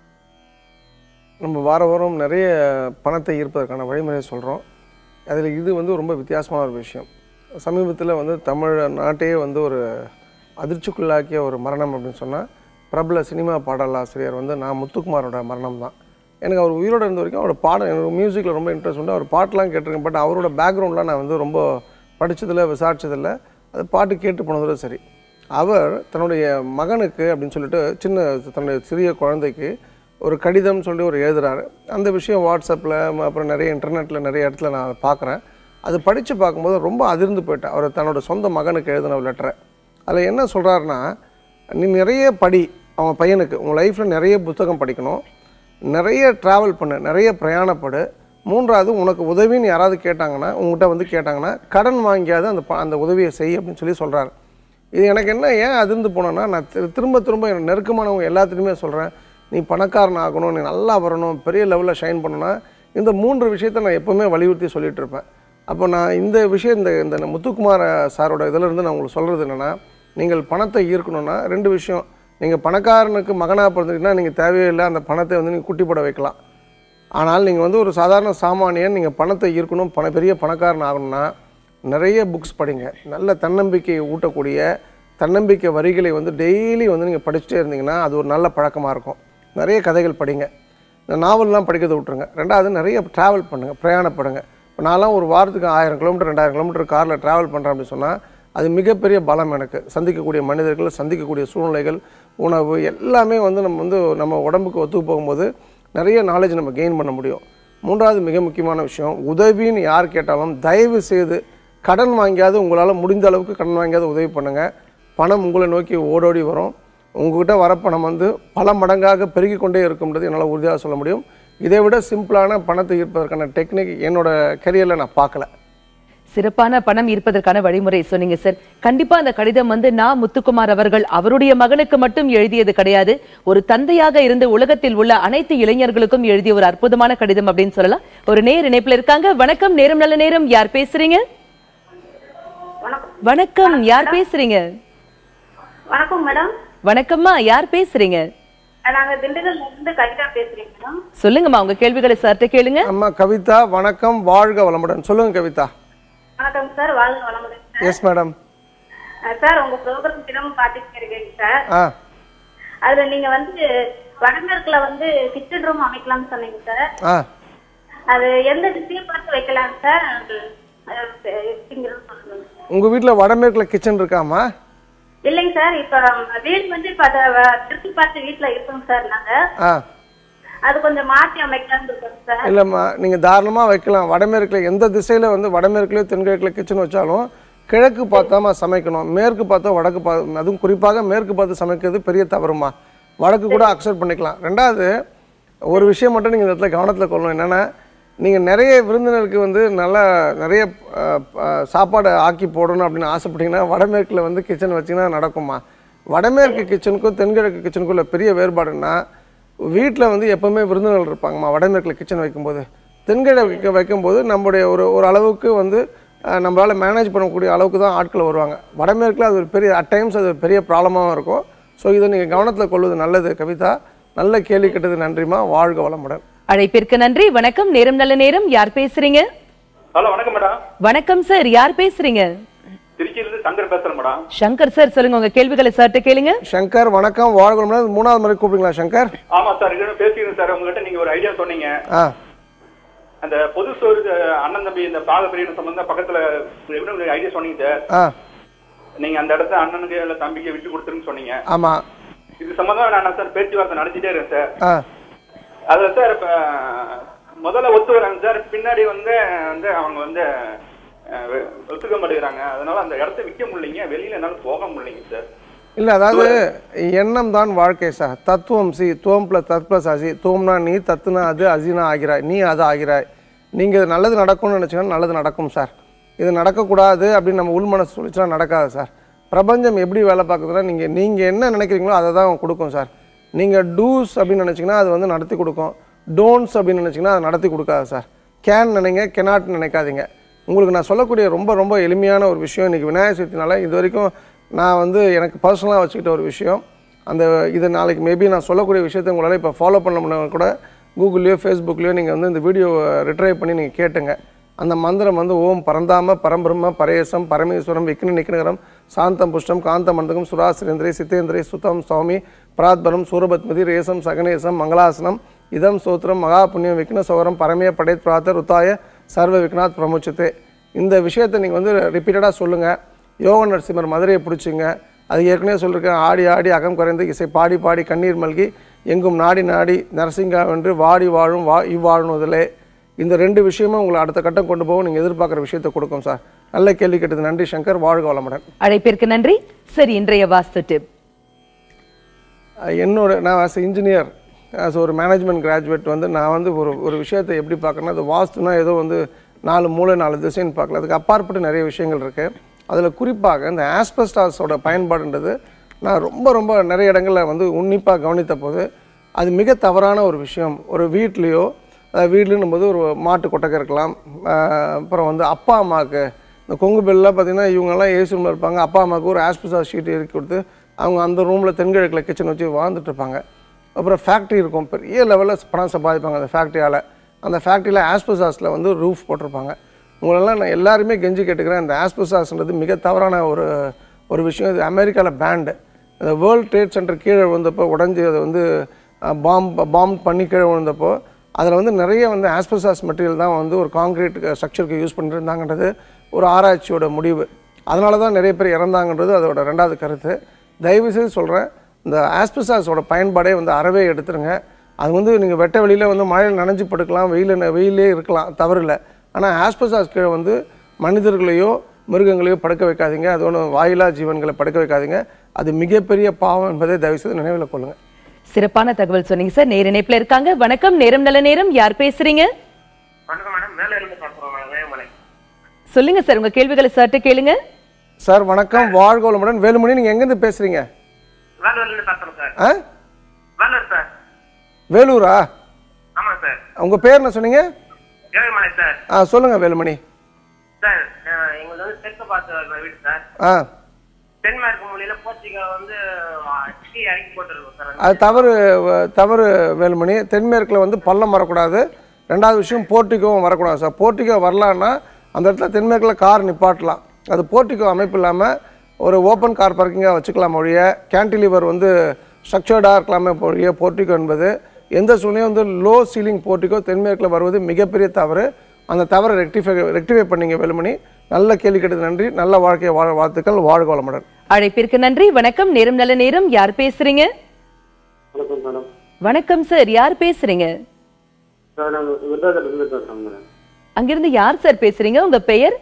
நம்ம வார வாரம் நிறைய பணத்தை ஈர்ப்பதற்கான வழிமுறையை சொல்கிறோம் அதில் இது வந்து ரொம்ப வித்தியாசமான ஒரு விஷயம் சமீபத்தில் வந்து தமிழ் நாட்டையே வந்து ஒரு அதிர்ச்சிக்குள்ளாக்கிய ஒரு மரணம் அப்படின்னு சொன்னால் பிரபல சினிமா பாடலாசிரியர் வந்து நான் முத்துக்குமாரோட மரணம் தான் எனக்கு அவர் உயிரோடு இருந்த வரைக்கும் அவரோட பாடம் எனக்கு மியூசிக்கில் ரொம்ப இன்ட்ரெஸ்ட் உண்டு அவர் பாட்டெலாம் கேட்டிருக்கேன் பட் அவரோட பேக்ரவுண்ட்லாம் நான் வந்து ரொம்ப படித்ததில் விசாரிச்சதில்ல அது பாட்டு கேட்டு போனதோட சரி அவர் தன்னுடைய மகனுக்கு அப்படின்னு சொல்லிட்டு சின்ன தன்னுடைய சிறிய குழந்தைக்கு ஒரு கடிதம் சொல்லி ஒரு எழுதுறாரு அந்த விஷயம் வாட்ஸ்அப்பில் அப்புறம் நிறைய இன்டர்நெட்டில் நிறைய இடத்துல நான் அதை பார்க்குறேன் அது படித்து பார்க்கும்போது ரொம்ப அதிர்ந்து போயிட்டேன் அவர் தன்னோட சொந்த மகனுக்கு எழுதின ஒரு லெட்டரை அதில் என்ன சொல்கிறாருன்னா நீ நிறைய படி அவன் பையனுக்கு உன் லைஃப்பில் நிறைய புத்தகம் படிக்கணும் நிறைய ட்ராவல் பண்ணு நிறைய பிரயாணப்படு மூன்றாவது உனக்கு உதவின்னு யாராவது கேட்டாங்கன்னா உங்ககிட்ட வந்து கேட்டாங்கன்னா கடன் வாங்கியாவது அந்த ப- அந்த உதவியை செய் அப்படின்னு சொல்லி சொல்கிறாரு இது எனக்கு என்ன ஏன் அதிர்ந்து போனேன்னா நான் திரு- திரும்ப திரும்ப எனக்கு நெருக்கமானவங்க எல்லாத்துலேயுமே சொல்கிறேன் நீ பணக்காரன் ஆகணும் நீ நல்லா வரணும் பெரிய லெவலில் ஷைன் பண்ணணும்னா இந்த மூன்று விஷயத்தை நான் எப்போவுமே வலியுறுத்தி சொல்லிட்டு இருப்பேன் அப்போ நான் இந்த விஷயம் இந்த இந்த முத்துக்குமார சாரோட இதில் இருந்து நான் உங்களுக்கு சொல்கிறது என்னென்னா நீங்கள் பணத்தை ஈர்க்கணும்னா ரெண்டு விஷயம் நீங்கள் பணக்காரனுக்கு மகனாக பிறந்தீங்கன்னா நீங்கள் தேவையில்லை அந்த பணத்தை வந்து நீங்கள் குட்டி போட வைக்கலாம் ஆனால் நீங்கள் வந்து ஒரு சாதாரண சாமானியன் நீங்கள் பணத்தை ஈர்க்கணும் பண பெரிய பணக்காரன் ஆகணும்னா நிறைய புக்ஸ் படிங்க நல்ல தன்னம்பிக்கையை ஊட்டக்கூடிய தன்னம்பிக்கை வரிகளை வந்து டெய்லி வந்து நீங்கள் படிச்சுட்டே இருந்தீங்கன்னா அது ஒரு நல்ல பழக்கமாக இருக்கும் நிறைய கதைகள் படிங்க இந்த நாவல்லாம் படிக்கிறத விட்டுருங்க ரெண்டாவது நிறைய ட்ராவல் பண்ணுங்கள் பிரயாணப்படுங்க இப்போ நான்லாம் ஒரு வாரத்துக்கு ஆயிரம் கிலோமீட்டர் ரெண்டாயிரம் கிலோமீட்டர் காரில் ட்ராவல் பண்ணுறேன் அப்படின்னு சொன்னால் அது மிகப்பெரிய பலம் எனக்கு சந்திக்கக்கூடிய மனிதர்கள் சந்திக்கக்கூடிய சூழ்நிலைகள் உணவு எல்லாமே வந்து நம்ம வந்து நம்ம உடம்புக்கு ஒத்து போகும்போது நிறைய நாலேஜ் நம்ம கெயின் பண்ண முடியும் மூன்றாவது மிக முக்கியமான விஷயம் உதவின்னு யார் கேட்டாலும் தயவு செய்து கடன் வாங்கியாவது உங்களால் முடிந்த அளவுக்கு கடன் வாங்கியாவது உதவி பண்ணுங்கள் பணம் உங்களை நோக்கி ஓடோடி வரும் உங்ககிட்ட வர பணம் வந்து பல மடங்காக பெருகி கொண்டே இருக்கும்ன்றது என்னால் உறுதியாக சொல்ல முடியும் இதை விட சிம்பிளான பணத்தை ஈர்ப்பதற்கான டெக்னிக் என்னோட கரியரில் நான் பார்க்கல சிறப்பான பணம் ஈர்ப்பதற்கான வழிமுறை சொன்னீங்க சார் கண்டிப்பா அந்த கடிதம் வந்து நான் முத்துக்குமார் அவர்கள் அவருடைய மகனுக்கு மட்டும் எழுதியது கிடையாது ஒரு தந்தையாக இருந்து உலகத்தில் உள்ள அனைத்து இளைஞர்களுக்கும் எழுதிய ஒரு அற்புதமான கடிதம் அப்படின்னு சொல்லலாம் ஒரு நேர் இணைப்புல இருக்காங்க வணக்கம் நேரம் நல்ல நேரம் யார் பேசுறீங்க வணக்கம் வணக்கம் யார் பேசுறீங்க வணக்கம் மேடம் வணக்கம்மா யார் பேசுறீங்க நாங்க திண்டுக்கல்ல இருந்து கவிதா பேசுறேன் மேடம் சொல்லுங்கம்மா உங்க கேள்விகளை சார்ட்ட கேளுங்க அம்மா கவிதா வணக்கம் வாழ்க வளமுடன் சொல்லுங்கள் கவிதா வணக்கம் சார் வாழ்க வளமுடன் sir yes madam ah sir உங்க ப்ரோக்ராம் தினமும் பார்த்துட்டு இருக்கேங்க சார் ஆ அதுல நீங்க வந்து வடமேற்குல வந்து கிச்சன் ரூம் அமைக்கலாம்னு சொன்னீங்க சார் ஆ அது எந்த திசையை பார்த்து வைக்கலாம் சார் அது அது எப்படிங்கிறது சொல்லுங்க உங்கள் வீட்டில் வடமேற்கில் கிச்சன் இருக்காமா இல்லைங்க சார் இப்ப வீடு வந்து இப்ப அதை திருப்பி பார்த்து வீட்டுல இருக்கோங்க சார் நாங்க ஆ அது கொஞ்சம் மாற்றி அமைக்கலாம்னு இருக்கோம் சார் இல்லைம்மா நீங்கள் தாராளமாக வைக்கலாம் வடமேற்கில் எந்த திசையில் வந்து வடமேற்குலையோ தென்கிழக்கில் கிச்சன் வச்சாலும் கிழக்கு பார்த்தாம சமைக்கணும் மேற்கு பார்த்தா வடக்கு பா அதுவும் குறிப்பாக மேற்கு பார்த்து சமைக்கிறது பெரிய தவறுமா வடக்கு கூட அக்செப்ட் பண்ணிக்கலாம் ரெண்டாவது ஒரு விஷயம் மட்டும் நீங்கள் இந்த இடத்துல கவனத்தில் கொள்ளணும் என்னென்னா நீங்கள் நிறைய விருந்தினருக்கு வந்து நல்லா நிறைய அஹ், அஹ், சாப்பாடு ஆக்கி போடணும் அப்படின்னு ஆசைப்பட்டீங்கன்னா வடமேற்கில் வந்து கிச்சன் வச்சிங்கன்னா நடக்குமா வடமேற்கு கிச்சனுக்கும் தென்கிழக்கு கிச்சனுக்கும் உள்ள பெரிய வேறுபாடுன்னா வீட்டில் வந்து எப்போவுமே விருந்தினர்கள் இருப்பாங்கம்மா வடமேற்கில் கிச்சன் வைக்கும்போது தென்கிழக்கு வைக்கும்போது நம்முடைய ஒரு ஒரு அளவுக்கு வந்து அஹ், நம்மளால மேனேஜ் பண்ணக்கூடிய அளவுக்கு தான் ஆட்கள் வருவாங்க வடமேற்கில் அது ஒரு பெரிய அட் டைம்ஸ் அது ஒரு பெரிய ப்ராப்ளமாகவும் இருக்கும் ஸோ இதை நீங்கள் கவனத்தில் கொள்வது நல்லது கவிதா நல்ல கேள்வி கேட்டது நன்றிமா வாழ்க வளமுடன் அழைப்பிற்கு நன்றி வணக்கம் நேரம் நல்ல நேரம் யார் பேசுறீங்க ஹலோ வணக்கம் மேடம் வணக்கம் சார் யார் பேசுறீங்க திருச்சியிலிருந்து சங்கர் பேசுறேன் மேடம் சங்கர் சார் சொல்லுங்க உங்க கேள்விகளை சார்ட்ட கேளுங்க சங்கர் வணக்கம் வாழ்க வளமுடன் மூணாவது முறை கூப்பிடுங்களா சங்கர் ஆமா சார் இது பேசிக்கிறேன் சார் உங்ககிட்ட நீங்க ஒரு ஐடியா சொன்னீங்க ஆ அந்த பொது சோறு அஹ், அண்ணன் தம்பி இந்த பாக பிரிவினை சம்பந்தம் பக்கத்துல ஐடியா சொன்னீங்க சார் ஆ நீங்க அந்த இடத்த அண்ணனுக்கு இல்ல தம்பிக்கு விட்டு கொடுத்துருன்னு சொன்னீங்க ஆமாம் இது சம்பந்தமா நான் சார் பேச்சுவார்த்தை நடத்திட்டே இருக்கேன் சார் ஆ அதுல சார் இப்ப முதல்ல ஒத்து வராங்க சார் பின்னாடி வந்து வந்து அவங்க வந்து அஹ், வெ- ஒத்துக்க மாட்டேங்கிறாங்க அதனால அந்த இடத்த விற்க முடியலைங்க வெளியில என்னால போக முடியலைங்க சார் இல்லை அதாவது எண்ணம் தான் வாழ்க்கை சார் தத்துவம் சி துவம் ப்ளஸ் தத் ப்ளஸ் அசி துவம்னா நீ தத்துனா அது அசினா ஆகிறாய் நீ அது ஆகிறாய் நீங்கள் நல்லது நடக்கும்னு நினச்சிங்கன்னா நல்லது நடக்கும் சார் இது நடக்கக்கூடாது அப்படின்னு நம்ம உள் மனசு சொல்லிச்சுன்னா நடக்காது சார் பிரபஞ்சம் எப்படி வேலை பார்க்குதுன்னா நீங்கள் நீங்கள் என்ன நினைக்கிறீங்களோ அதை தான் கொடுக்கும் சார் நீங்கள் டூஸ் அப்படின்னு நினச்சிங்கன்னா அது வந்து நடத்தி கொடுக்கும் டோன்ட்ஸ் அப்படின்னு நினச்சிங்கன்னா அது நடத்தி கொடுக்காது சார் கேன் நினைங்க கெனாட் நினைக்காதீங்க உங்களுக்கு நான் சொல்லக்கூடிய ரொம்ப ரொம்ப எளிமையான ஒரு விஷயம் இன்றைக்கி விநாயகர் சதுர்த்தினால இது வரைக்கும் நான் வந்து எனக்கு பர்சனலாக வச்சுக்கிட்ட ஒரு விஷயம் அந்த இது நாளைக்கு மேபி நான் சொல்லக்கூடிய விஷயத்தை உங்களால் இப்போ ஃபாலோ பண்ண முடியும் கூட கூகுள்லேயோ ஃபேஸ்புக்லேயோ நீங்கள் வந்து இந்த வீடியோவை ரிட்ரைவ் பண்ணி நீங்கள் கேட்டுங்க அந்த மந்திரம் வந்து ஓம் பரந்தாம பரம்பிரம்ம பரேசம் பரமேஸ்வரம் விக்னி நிக்னகரம் சாந்தம் புஷ்டம் காந்த மண்டகம் சுராசிரேந்திரே சித்தேந்திரே சுதம் சுவாமி பிராத்பரம் சூரபத்மதி ரேசம் சகனேசம் மங்களாசனம் இதம் சோத்திரம் மகா புண்ணியம் விக்ன சௌரம் பரமே படேத் பிராத்தர் ருத்தாய சர்வ விக்னாத் பிரமுச்சத்தே இந்த விஷயத்தை நீங்கள் வந்து ரிப்பீட்டடாக சொல்லுங்கள் யோக நரசிம்மர் மதுரையை பிடிச்சிங்க அது ஏற்கனவே சொல்லியிருக்கேன் ஆடி ஆடி அகம் குறைந்து இசை பாடி பாடி கண்ணீர் மல்கி எங்கும் நாடி நாடி நரசிங்கா வென்று வாடி வாழும் வா இவ்வாழுவதிலே இந்த ரெண்டு விஷயமும் உங்களை அடுத்த கட்டம் கொண்டு போகும் நீங்கள் எதிர்பார்க்குற விஷயத்தை கொடுக்கும் சார் நல்ல கேள்வி கேட்டது நன்றி சங்கர் வாழ்க வளமுடன் அழைப்பிற்கு நன்றி சரி இன்றைய வாஸ்து டிப் அஹ் என்னோட நான் ஆஸ் இன்ஜினியர் ஆஸ் ஒரு மேனேஜ்மெண்ட் கிராஜுவேட் வந்து நான் வந்து ஒரு ஒரு விஷயத்தை எப்படி பார்க்கறேன்னா அது வாஸ்துனா ஏதோ வந்து நாலு மூளை நாலு திசைன்னு பார்க்கல அதுக்கு அப்பாற்பட்டு நிறைய விஷயங்கள் இருக்குது அதில் குறிப்பாக இந்த ஆஸ்பெஸ்டாஸோட பயன்பாடுன்றது நான் ரொம்ப ரொம்ப நிறைய இடங்களில் வந்து உன்னிப்பாக கவனித்த போது அது மிக தவறான ஒரு விஷயம் ஒரு வீட்லேயோ வீட்லன்னும் போது ஒரு மாட்டு கொட்டகை இருக்கலாம் அஹ் அப்புறம் வந்து அப்பா அம்மாவுக்கு இந்த கொங்கு பெல்லாம் பார்த்தீங்கன்னா இவங்கெல்லாம் ஏசி ரூமில் இருப்பாங்க அப்பா அம்மாவுக்கு ஒரு ஆஸ்பெஸ்டாஸ் ஷீட் இறக்கி கொடுத்து அவங்க அந்த ரூமில் தென்கிழக்கில் கிச்சன் வச்சு வாழ்ந்துட்டு இருப்பாங்க அப்புறம் ஃபேக்ட்ரி இருக்கும் பெரிய லெவலில் பணம் சம்பாதிப்பாங்க அந்த ஃபேக்ட்ரியால் அந்த ஃபேக்ட்ரியில் ஆஸ்பெசாஸில் வந்து ரூஃப் போட்டிருப்பாங்க உங்களெல்லாம் நான் எல்லாருமே கெஞ்சி கேட்டுக்கிறேன் இந்த ஆஸ்பெசாஸ்ன்றது மிக தவறான ஒரு ஒரு விஷயம் இது அமெரிக்காவில் பேண்டு இந்த வேர்ல்ட் ட்ரேட் சென்டர் கீழே விழுந்தப்போ உடஞ்சி அதை வந்து பாம் பாம் பண்ணி கீழே விழுந்தப்போ அதில் வந்து நிறைய வந்து ஆஸ்பெசாஸ் மெட்டீரியல் தான் வந்து ஒரு காங்கிரீட் ஸ்ட்ரக்சருக்கு யூஸ் பண்ணியிருந்தாங்கன்றது ஒரு ஆராய்ச்சியோட முடிவு அதனால தான் நிறைய பேர் இறந்தாங்கன்றது அதோட ரெண்டாவது கருத்து தயவுசெய்து சொல்கிறேன் இந்த ஆஸ்பெசாஸோட பயன்பாடே வந்து அறவே எடுத்துருங்க அது வந்து நீங்கள் வெட்ட வெளியில் வந்து மழையில் நனைஞ்சு படுக்கலாம் வெயில் வெயிலே இருக்கலாம் தவறு இல்லை ஆனால் ஆஸ்பெசாஸ் கீழே வந்து மனிதர்களையோ மிருகங்களையோ படுக்க வைக்காதீங்க அது ஒன்றும் வாயிலா ஜீவன்களை படுக்க வைக்காதீங்க அது மிகப்பெரிய பாவம் என்பதை தயவுசெய்து நினைவில் கொள்ளுங்கள் சிறப்பான தகவல் சொன்னீங்க சார் நேர இணைப்புல இருக்காங்க வணக்கம் நேரம் நல்ல நேரம் யார் பேசுறீங்க வணக்கம் மேடம் மேல இருந்து பேசுறோம் மேடம் வேமலை சொல்லுங்க சார் உங்க கேள்விகளை சார்ட்ட கேளுங்க சார் வணக்கம் வாழ்க வளமுடன் வேலுமணி நீங்கள் எங்கேருந்து பேசுகிறீங்க வேலூர்ல இருந்து பேசுறோம் சார் ஆ வேலூர் சார் வேலூரா ஆமா சார் உங்கள் பேர் என்ன சொன்னீங்க ஏழுமலை சார் ஆ சொல்லுங்கள் வேலுமணி சார் எங்களுக்கு வந்து தெற்கு பார்த்து வீடு சார் ஆ தென்மேற்கு மூலையில போர்ச்சுகல் வந்து கீழே இறக்கி போட்டுருக்கோம் சார் அது தவறு வ- தவறு வேலுமணி தென்மேற்கில் வந்து பள்ளம் வரக்கூடாது ரெண்டாவது விஷயம் போர்ட்டிகோவும் வரக்கூடாது சார் போர்ட்டிகோ வரலான்னா அந்த இடத்துல தென்மேற்கில் கார் நிப்பாட்டலாம் அது போர்ட்டிகோ அமைப்பு இல்லாமல் ஒரு ஓப்பன் கார் பார்க்கிங்காக வச்சுக்கலாம் ஒழிய கேன்டிலிவர் வந்து ஸ்ட்ரக்சர்டாக இருக்கலாமே ஒழிய போர்ட்டிகோ என்பது எந்த சூழ்நிலையும் வந்து லோ சீலிங் போர்ட்டிகோ தென்மேற்கில் வருவது மிகப்பெரிய தவறு அந்த தவறை ரெக்டிஃபை ரெக்டிஃபை பண்ணீங்க வேலுமணி நல்ல கேள்வி கேட்டது நன்றி நல்ல வாழ்க்கையை வாழ வாழ்த்துக்கள் வாழ்க வளமுடன் அழைப்பிற்கு நன்றி வணக்கம் நேரம் நல்ல நேரம் யார் பேசுறீங்க வணக்கம் மேடம் வணக்கம் சார் யார் பேசுறீங்க சார் நாங்கள் விருதாச்சலத்துல பேசுறோம் மேடம் அங்கிருந்து யார் சார் பேசுறீங்க உங்க பெயர்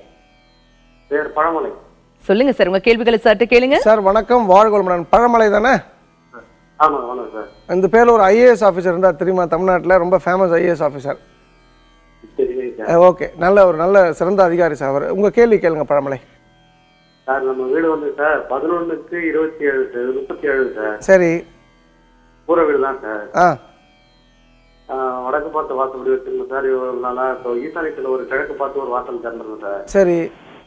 பேர் பழமலை சொல்லுங்க சார் உங்க கேள்விகளை சார்ட்ட கேளுங்க சார் வணக்கம் வாழ்க வளமுடன் பழமலை தானே ஆமாம் வணக்கம் சார் இந்த பேரில் ஒரு ஐஏஎஸ் ஆஃபீஸர் இருந்தால் தெரியுமா தமிழ்நாட்டில் ரொம்ப ஃபேமஸ் ஐஏஎஸ் ஆஃபீஸர் சரி சரி சார் ஓகே நல்ல ஒரு நல்ல சிறந்த அதிகாரி சார் அவர் உங்கள் கேள்வி கேளுங்க பழமலை சார் நம்ம வீடு வந்து சார் பதினொன்றுக்கு இருபத்தி ஏழு சார் முப்பத்தி ஏழு சார் சரி கூரை வீடு தான் சார் ஆ ஆ, வடக்கு பார்த்து வாசப்படி வச்சிருந்தோம் சார் இவ்வளவு நாளா இப்போ ஈசானியத்தில் ஒரு கிழக்கு பார்த்து ஒரு வாசல் திறந்துருந்தோம் சார் சரி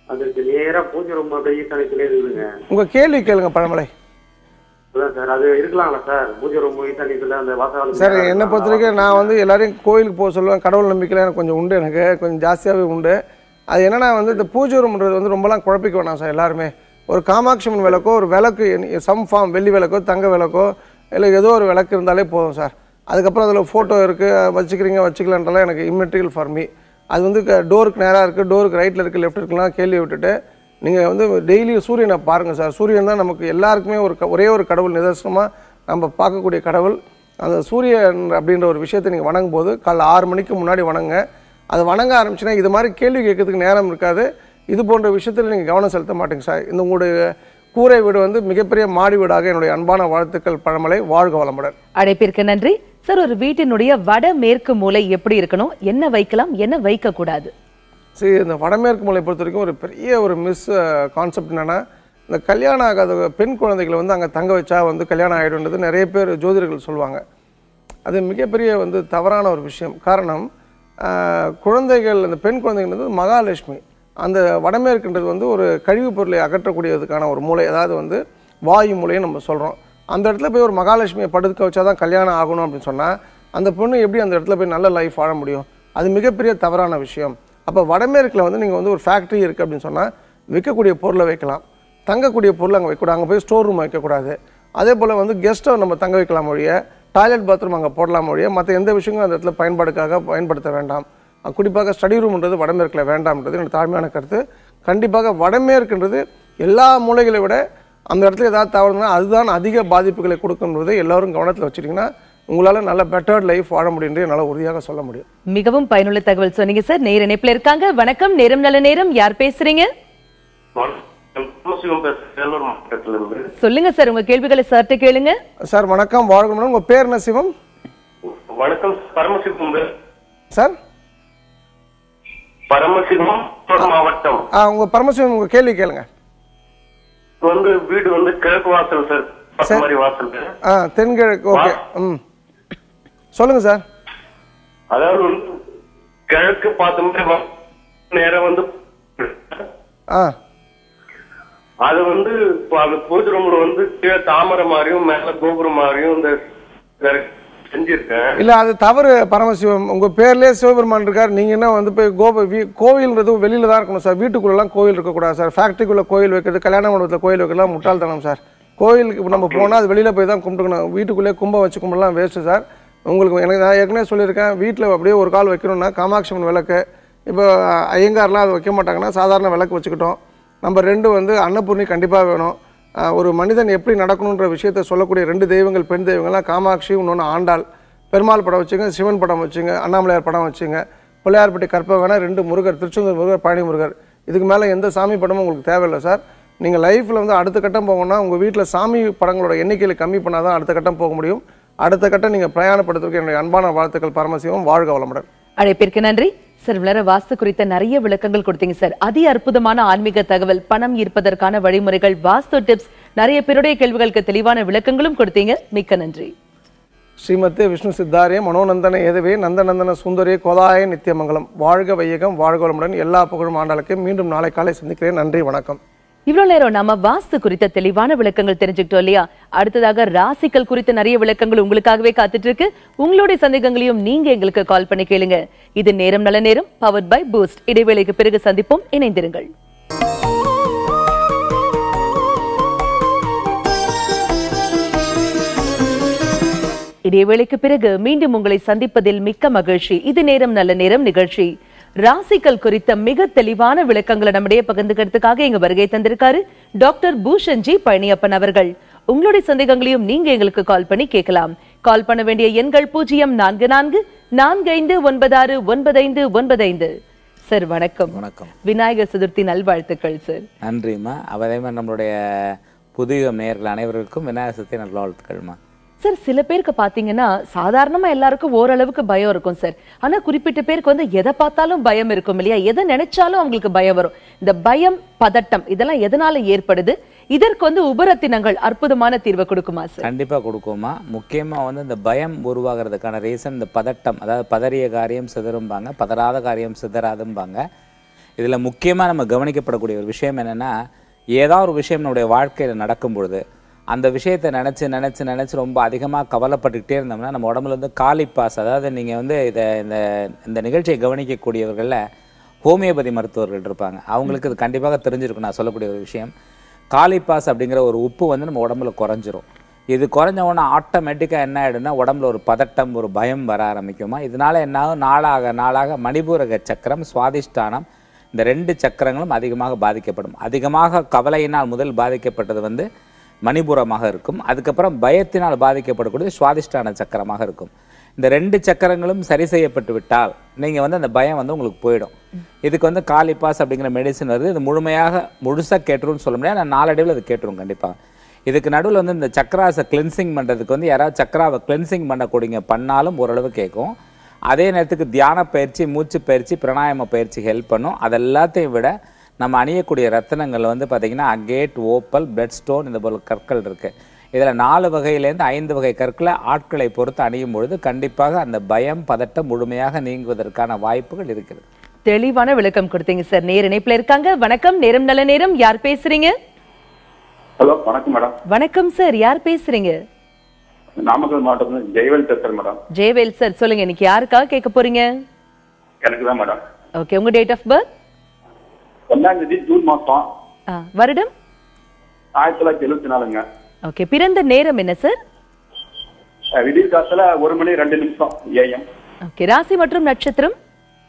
அதுக்கு நேரா பூஜை ரூம் அப்படியே ஈசானியத்திலே இருக்குதுங்க உங்கள் கேள்வி கேளுங்க பழமலை அதான் சார் அது இருக்கலாம்ல சார் பூஜை ரூம் ஈசானியத்தில் அந்த வாசகாலம் சார் என்னை பொறுத்த வரைக்கும் நான் வந்து எல்லாரையும் கோயிலுக்கு போக சொல்லுவேன் கடவுள் நம்பிக்கையில் எனக்கு கொஞ்சம் உண்டு எனக்கு கொஞ்சம் ஜாஸ்தியாகவே உண்டு அது என்னன்னா வந்து இந்த பூஜை ரூம்ன்றது வந்து ரொம்பலாம் குழப்பிக்க வேணாம் சார் எல்லாருமே ஒரு காமாட்சி அம்மன் விளக்கோ ஒரு விளக்கு சம் ஃபார்ம் வெள்ளி விளக்கோ தங்க விளக்கோ இல்லை ஏதோ ஒரு விளக்கு இருந்தாலே போதும் சார் அதுக்கப்புறம் அதில் ஃபோட்டோ இருக்குது வச்சுக்கிறீங்க வச்சுக்கலன்றலாம் எனக்கு இம்மெட்டீரியல் ஃபார் மீ அது வந்து டோருக்கு நேராக இருக்குது டோருக்கு ரைட்டில் இருக்குது லெஃப்ட் இருக்குலாம் கேள்வி விட்டுட்டு நீங்கள் வந்து டெய்லி சூரியனை பாருங்கள் சார் சூரியன் தான் நமக்கு எல்லாருக்குமே ஒரு க- ஒரே ஒரு கடவுள் நிதர்சனமாக நம்ம பார்க்கக்கூடிய கடவுள் அந்த சூரியன் அப்படின்ற ஒரு விஷயத்தை நீங்கள் வணங்கும் போது காலைல ஆறு மணிக்கு முன்னாடி வணங்குங்க அது வணங்க ஆரம்பிச்சுன்னா இது மாதிரி கேள்வி கேட்கறதுக்கு நேரம் இருக்காது இது போன்ற விஷயத்தில் நீங்கள் கவனம் செலுத்த மாட்டீங்க சார் இந்த உங்களுடைய கூரை வீடு வந்து மிகப்பெரிய மாடி வீடாக என்னுடைய அன்பான வாழ்த்துக்கள் பழமலை வாழ்க வளமுடன் அழைப்பிற்கு நன்றி சார் ஒரு வீட்டினுடைய வட மேற்கு மூலை எப்படி இருக்கணும் என்ன வைக்கலாம் என்ன வைக்க கூடாது சரி இந்த வடமேற்கு மூலை பொறுத்த வரைக்கும் ஒரு பெரிய ஒரு மிஸ் கான்செப்ட் என்னென்னா இந்த கல்யாணம் ஆகாத பெண் குழந்தைகளை வந்து அங்கே தங்க வச்சா வந்து கல்யாணம் ஆகிடுன்றது நிறைய பேர் ஜோதிடர்கள் சொல்லுவாங்க அது மிகப்பெரிய வந்து தவறான ஒரு விஷயம் காரணம் ஆஹ், குழந்தைகள் இந்த பெண் குழந்தைகள் வந்து மகாலட்சுமி அந்த வடமேற்குன்றது வந்து ஒரு கழிவுப் பொருளை அகற்றக்கூடியதுக்கான ஒரு மூலை அதாவது வந்து வாயு மூலைன்னு நம்ம சொல்கிறோம் அந்த இடத்துல போய் ஒரு மகாலட்சுமியை படுக்க வச்சா தான் கல்யாணம் ஆகணும் அப்படின்னு சொன்னால் அந்த பொண்ணு எப்படி அந்த இடத்துல போய் நல்ல லைஃப் வாழ முடியும் அது மிகப்பெரிய தவறான விஷயம் அப்போ வடமேற்கில் வந்து நீங்கள் வந்து ஒரு ஃபேக்ட்ரி இருக்குது அப்படின்னு சொன்னால் விற்கக்கூடிய பொருளை வைக்கலாம் தங்கக்கூடிய பொருள் அங்கே வைக்கக்கூடாது அங்கே போய் ஸ்டோர் ரூம் வைக்கக்கூடாது அதே போல் வந்து கெஸ்ட்டை நம்ம தங்க வைக்கலாம் ஒழிய டாய்லெட் பாத்ரூம் அங்கே போடலாம் ஒழிய மற்ற எந்த விஷயங்களும் அந்த இடத்துல பயன்பாடுக்காக பயன்படுத்த வேண்டாம் அஹ் குறிப்பாக ஸ்டடி ரூம்ன்றது வடமேற்கில் வேண்டாம்ன்றது என்னோட தாழ்மையான கருத்து கண்டிப்பாக வடமேற்குன்றது எல்லா மூலைகளை விட அந்த இடத்துல ஏதாவது தவறுனா அதுதான் அதிக பாதிப்புகளை கொடுக்குன்றதை எல்லாரும் கவனத்தில் வச்சுட்டிங்கன்னா உங்களால் நல்ல பெட்டர் லைஃப் வாழ முடியும் என்னால் உறுதியாக சொல்ல முடியும் மிகவும் பயனுள்ள தகவல் சொன்னீங்க சார் நேர இணைப்புல இருக்காங்க வணக்கம் நேரம் நல்ல நேரம் யார் பேசுறீங்க பரமசிவம் பேசுறேன் வேலூர் மாவட்டத்துல இருந்து சொல்லுங்க சார் உங்க கேள்விகளை சார்ட்ட கேளுங்க சார் வணக்கம் வாழ்க மேடம் உங்கள் பேர் என்ன சிவம் வணக்கம் பரமசிவம் பே- சார் பரமசிவம் வேலூர் மாவட்டம் ஆ உங்கள் பரமசிவம் உங்கள் கேள்வி கேளுங்க இது வந்து வீடு வந்து கிழக்கு வாசல் சார் பத்து மாதிரி வாசல் ஆ தென்கிழக்கு ஓகே ம் சொல்லுங்கள் சார் அதாவது வந்து கிழக்கு பார்த்த மாதிரி வா- நேரம் வந்து ஆ அது வந்து இப்போ அந்த பூஜை ரூம்ல வந்து கீழே தாமரை மாதிரியும் மேல கோபுரம் மாதிரியும் இந்த வேற செஞ்சிருக்கேன் இல்லை அது தவறு பரமசிவம் உங்கள் பேர்லேயே சிவபெருமான் இருக்கார் நீங்கள் என்ன வந்து போய் கோப வீ கோவில்ன்றது வெளியில் தான் இருக்கணும் சார் வீட்டுக்குள்ளெல்லாம் கோவில் இருக்கக்கூடாது சார் ஃபேக்ட்ரிக்குள்ளே கோயில் வைக்கிறது கல்யாண மண்டபத்தில் கோயில் வைக்கலாம் முட்டாள்தனம் சார் கோயிலுக்கு இப்ப நம்ம போனால் அது வெளியில் போய் தான் கும்பிட்டுக்கணும் வீட்டுக்குள்ளேயே கும்பம் வச்சு கும்பிடலாம் வேஸ்ட்டு சார் உங்களுக்கு எனக்கு நான் ஏற்கனவே சொல்லியிருக்கேன் வீட்டில் அப்படியே ஒரு கால் வைக்கணும்னா காமாட்சி அம்மன் விளக்கு இப்போ ஐயங்கார்லாம் அது வைக்க மாட்டாங்கன்னா சாதாரண விளக்கு வச்சுக்கிட்டோம் நம்பர் ரெண்டு வந்து அன்னபூர்ணி கண்டிப்பாக வேணும் ஆஹ் ஒரு மனிதன் எப்படி நடக்கணுன்ற விஷயத்தை சொல்லக்கூடிய ரெண்டு தெய்வங்கள் பெண் தெய்வங்கள்லாம் காமாட்சி இன்னொன்று ஆண்டாள் பெருமாள் படம் வச்சுங்க சிவன் படம் வச்சுங்க அண்ணாமலையார் படம் வச்சுங்க பிள்ளையார்பட்டி கற்பகனா ரெண்டு முருகர் திருச்செந்தூர் முருகர் பழனி முருகர் இதுக்கு மேலே எந்த சாமி படமும் உங்களுக்கு தேவையில்லை சார் நீங்கள் லைஃப்பில் வந்து அடுத்த கட்டம் போகணும்னா உங்கள் வீட்டில் சாமி படங்களோட எண்ணிக்கையில் கம்மி பண்ணால் தான் அடுத்த கட்டம் போக முடியும் அடுத்த கட்டம் நீங்கள் பிரயாணப்படுத்துறதுக்கு என்னுடைய அன்பான வாழ்த்துக்கள் பரமசிவம் வாழ்க வளமுடன் அழைப்பிற்கு நன்றி சார் விளர வாஸ்து குறித்த நிறைய விளக்கங்கள் கொடுத்தீங்க சார் அதி அற்புதமான ஆன்மீக தகவல் பணம் ஈர்ப்பதற்கான வழிமுறைகள் வாஸ்து டிப்ஸ் நிறைய பேருடைய கேள்விகளுக்கு தெளிவான விளக்கங்களும் கொடுத்தீங்க மிக்க நன்றி ஸ்ரீமத்தே விஷ்ணு சித்தாரே மனோநந்தன ஏதவே நந்தநந்தன சுந்தரே கோதாய நித்தியமங்கலம் வாழ்க வையகம் வாழ்க வளமுடன் எல்லா புகழும் ஆண்டாளுக்கு மீண்டும் நாளை காலை சந்திக்கிறேன் நன்றி வணக்கம் இவ்வளவு நேரம் நாம வாஸ்து குறித்த தெளிவான விளக்கங்கள் தெரிஞ்சுக்கிட்டோம் இல்லையா அடுத்ததாக ராசிகள் குறித்த நிறைய விளக்கங்கள் உங்களுக்காகவே காத்துட்டு இருக்கு உங்களுடைய சந்தேகங்களையும் நீங்க எங்களுக்கு கால் பண்ணி கேளுங்க இது நேரம் நல்ல நேரம் பவர்ட் பை பூஸ்ட் இடைவேளைக்கு பிறகு சந்திப்போம் இணைந்திருங்கள் இடைவேளைக்கு பிறகு மீண்டும் உங்களை சந்திப்பதில் மிக்க மகிழ்ச்சி இது நேரம் நல்ல நேரம் நிகழ்ச்சி ராசிகள் குறித்த மிக தெளிவான விளக்கங்களை நம்மிடையே பகிர்ந்துக்கிறதுக்காக இங்க வருகை தந்திருக்காரு டாக்டர் பூஷன்ஜி பழனியப்பன் அவர்கள் உங்களுடைய சந்தேகங்களையும் நீங்க எங்களுக்கு கால் பண்ணி கேட்கலாம் கால் பண்ண வேண்டிய எண்கள் பூஜ்ஜியம் நான்கு நான்கு நான்கு ஐந்து ஒன்பதாறு ஒன்பதைந்து ஒன்பதைந்து சார் வணக்கம் வணக்கம் விநாயகர் சதுர்த்தி நல்வாழ்த்துக்கள் சார் நன்றிம்மா அதே மாதிரி நம்மளுடைய புதிய நேயர்கள் அனைவருக்கும் விநாயகர் சதுர்த்தி நல்வாழ்த்துக்கள்மா சார் சில பேருக்கு பாத்தீங்கன்னா சாதாரணமா எல்லாருக்கும் ஓரளவுக்கு பயம் இருக்கும் சார் ஆனா குறிப்பிட்ட பேருக்கு வந்து எதை பார்த்தாலும் பயம் இருக்கும் இல்லையா எதை நினைச்சாலும் அவங்களுக்கு பயம் வரும் இந்த பயம் பதட்டம் இதெல்லாம் எதனால ஏற்படுது இதற்கு வந்து உபரத்தினங்கள் அற்புதமான தீர்வை கொடுக்குமா சார் கண்டிப்பாக கொடுக்குமா முக்கியமாக வந்து இந்த பயம் உருவாகிறதுக்கான ரீசன் இந்த பதட்டம் அதாவது பதறிய காரியம் சிதறும்பாங்க பதறாத காரியம் சிதறாதும்பாங்க இதில் முக்கியமாக நம்ம கவனிக்கப்படக்கூடிய ஒரு விஷயம் என்னென்னா ஏதாவது ஒரு விஷயம் நம்முடைய வாழ்க்கையில் நடக்கும் பொழுது அந்த விஷயத்தை நினச்சி நினச்சி நினச்சி ரொம்ப அதிகமாக கவலைப்பட்டுக்கிட்டே இருந்தோம்னா நம்ம உடம்புல வந்து காலிப்பாஸ் அதாவது நீங்கள் வந்து இதை இந்த இந்த நிகழ்ச்சியை கவனிக்கக்கூடியவர்களில் ஹோமியோபதி மருத்துவர்கள் இருப்பாங்க அவங்களுக்கு இது கண்டிப்பாக தெரிஞ்சிருக்கும் நான் சொல்லக்கூடிய ஒரு விஷயம் காலிப்பாஸ் அப்படிங்கிற ஒரு உப்பு வந்து நம்ம உடம்புல குறைஞ்சிரும் இது குறைஞ்ச உடனே ஆட்டோமேட்டிக்காக என்ன ஆகிடும்னா உடம்புல ஒரு பதட்டம் ஒரு பயம் வர ஆரம்பிக்குமா இதனால என்ன ஆகும் நாளாக நாளாக மணிபூரக சக்கரம் சுவாதிஷ்டானம் இந்த ரெண்டு சக்கரங்களும் அதிகமாக பாதிக்கப்படும் அதிகமாக கவலையினால் முதல் பாதிக்கப்பட்டது வந்து மணிபுரமாக இருக்கும் அதுக்கப்புறம் பயத்தினால் பாதிக்கப்படக்கூடிய சுவாதிஷ்டான சக்கரமாக இருக்கும் இந்த ரெண்டு சக்கரங்களும் சரி செய்யப்பட்டு விட்டால் நீங்கள் வந்து அந்த பயம் வந்து உங்களுக்கு போயிடும் இதுக்கு வந்து காலிபாஸ் அப்படிங்கிற மெடிசன் வருது இது முழுமையாக முழுசாக கேட்டுருன்னு சொல்ல முடியாது நான் நாளடைவில் அது கேட்டுரும் கண்டிப்பாக இதுக்கு நடுவில் வந்து இந்த சக்கராஸை கிளென்சிங் பண்ணுறதுக்கு வந்து யாராவது சக்கராவை கிளென்சிங் பண்ணக்கூடியங்க பண்ணாலும் ஓரளவு கேட்கும் அதே நேரத்துக்கு தியான பயிற்சி மூச்சு பயிற்சி பிராணாயாம பயிற்சி ஹெல்ப் பண்ணும் அது எல்லாத்தையும் விட நம்ம அணியக்கூடிய ரத்தினங்கள் வந்து பார்த்திங்கன்னா அகேட் ஓப்பல் பிளட் ஸ்டோன் இந்த போல கற்கள் இருக்குது இதில் நாலு வகையிலேருந்து ஐந்து வகை கற்களை ஆட்களை பொறுத்து அணியும் பொழுது கண்டிப்பாக அந்த பயம் பதட்டம் முழுமையாக நீங்குவதற்கான வாய்ப்புகள் இருக்கிறது தெளிவான விளக்கம் கொடுத்தீங்க சார் நேர் இணைப்புல இருக்காங்க வணக்கம் நேரம் நல்ல நேரம் யார் பேசுறீங்க ஹலோ வணக்கம் மேடம் வணக்கம் சார் யார் பேசுறீங்க நாமக்கல் மாவட்டத்துல ஜெயவேல் பேசுறேன் மேடம் ஜெயவேல் சார் சொல்லுங்க இன்னைக்கு யாருக்காக கேட்க போறீங்க எனக்கு தான் மேடம் ஓகே உங்க டேட் ஆஃப் பர்த் ஒன்னாம் தேதி ஜூன் மாசம் வருடம் ஆயிரத்தி தொள்ளாயிரத்தி எழுபத்தி நாலுங்க ஓகே பிறந்த நேரம் என்ன சார் அஹ் விடியற் காலத்துல ஒரு மணி ரெண்டு நிமிஷம் ஏஎம் ஓகே ராசி மற்றும் நட்சத்திரம்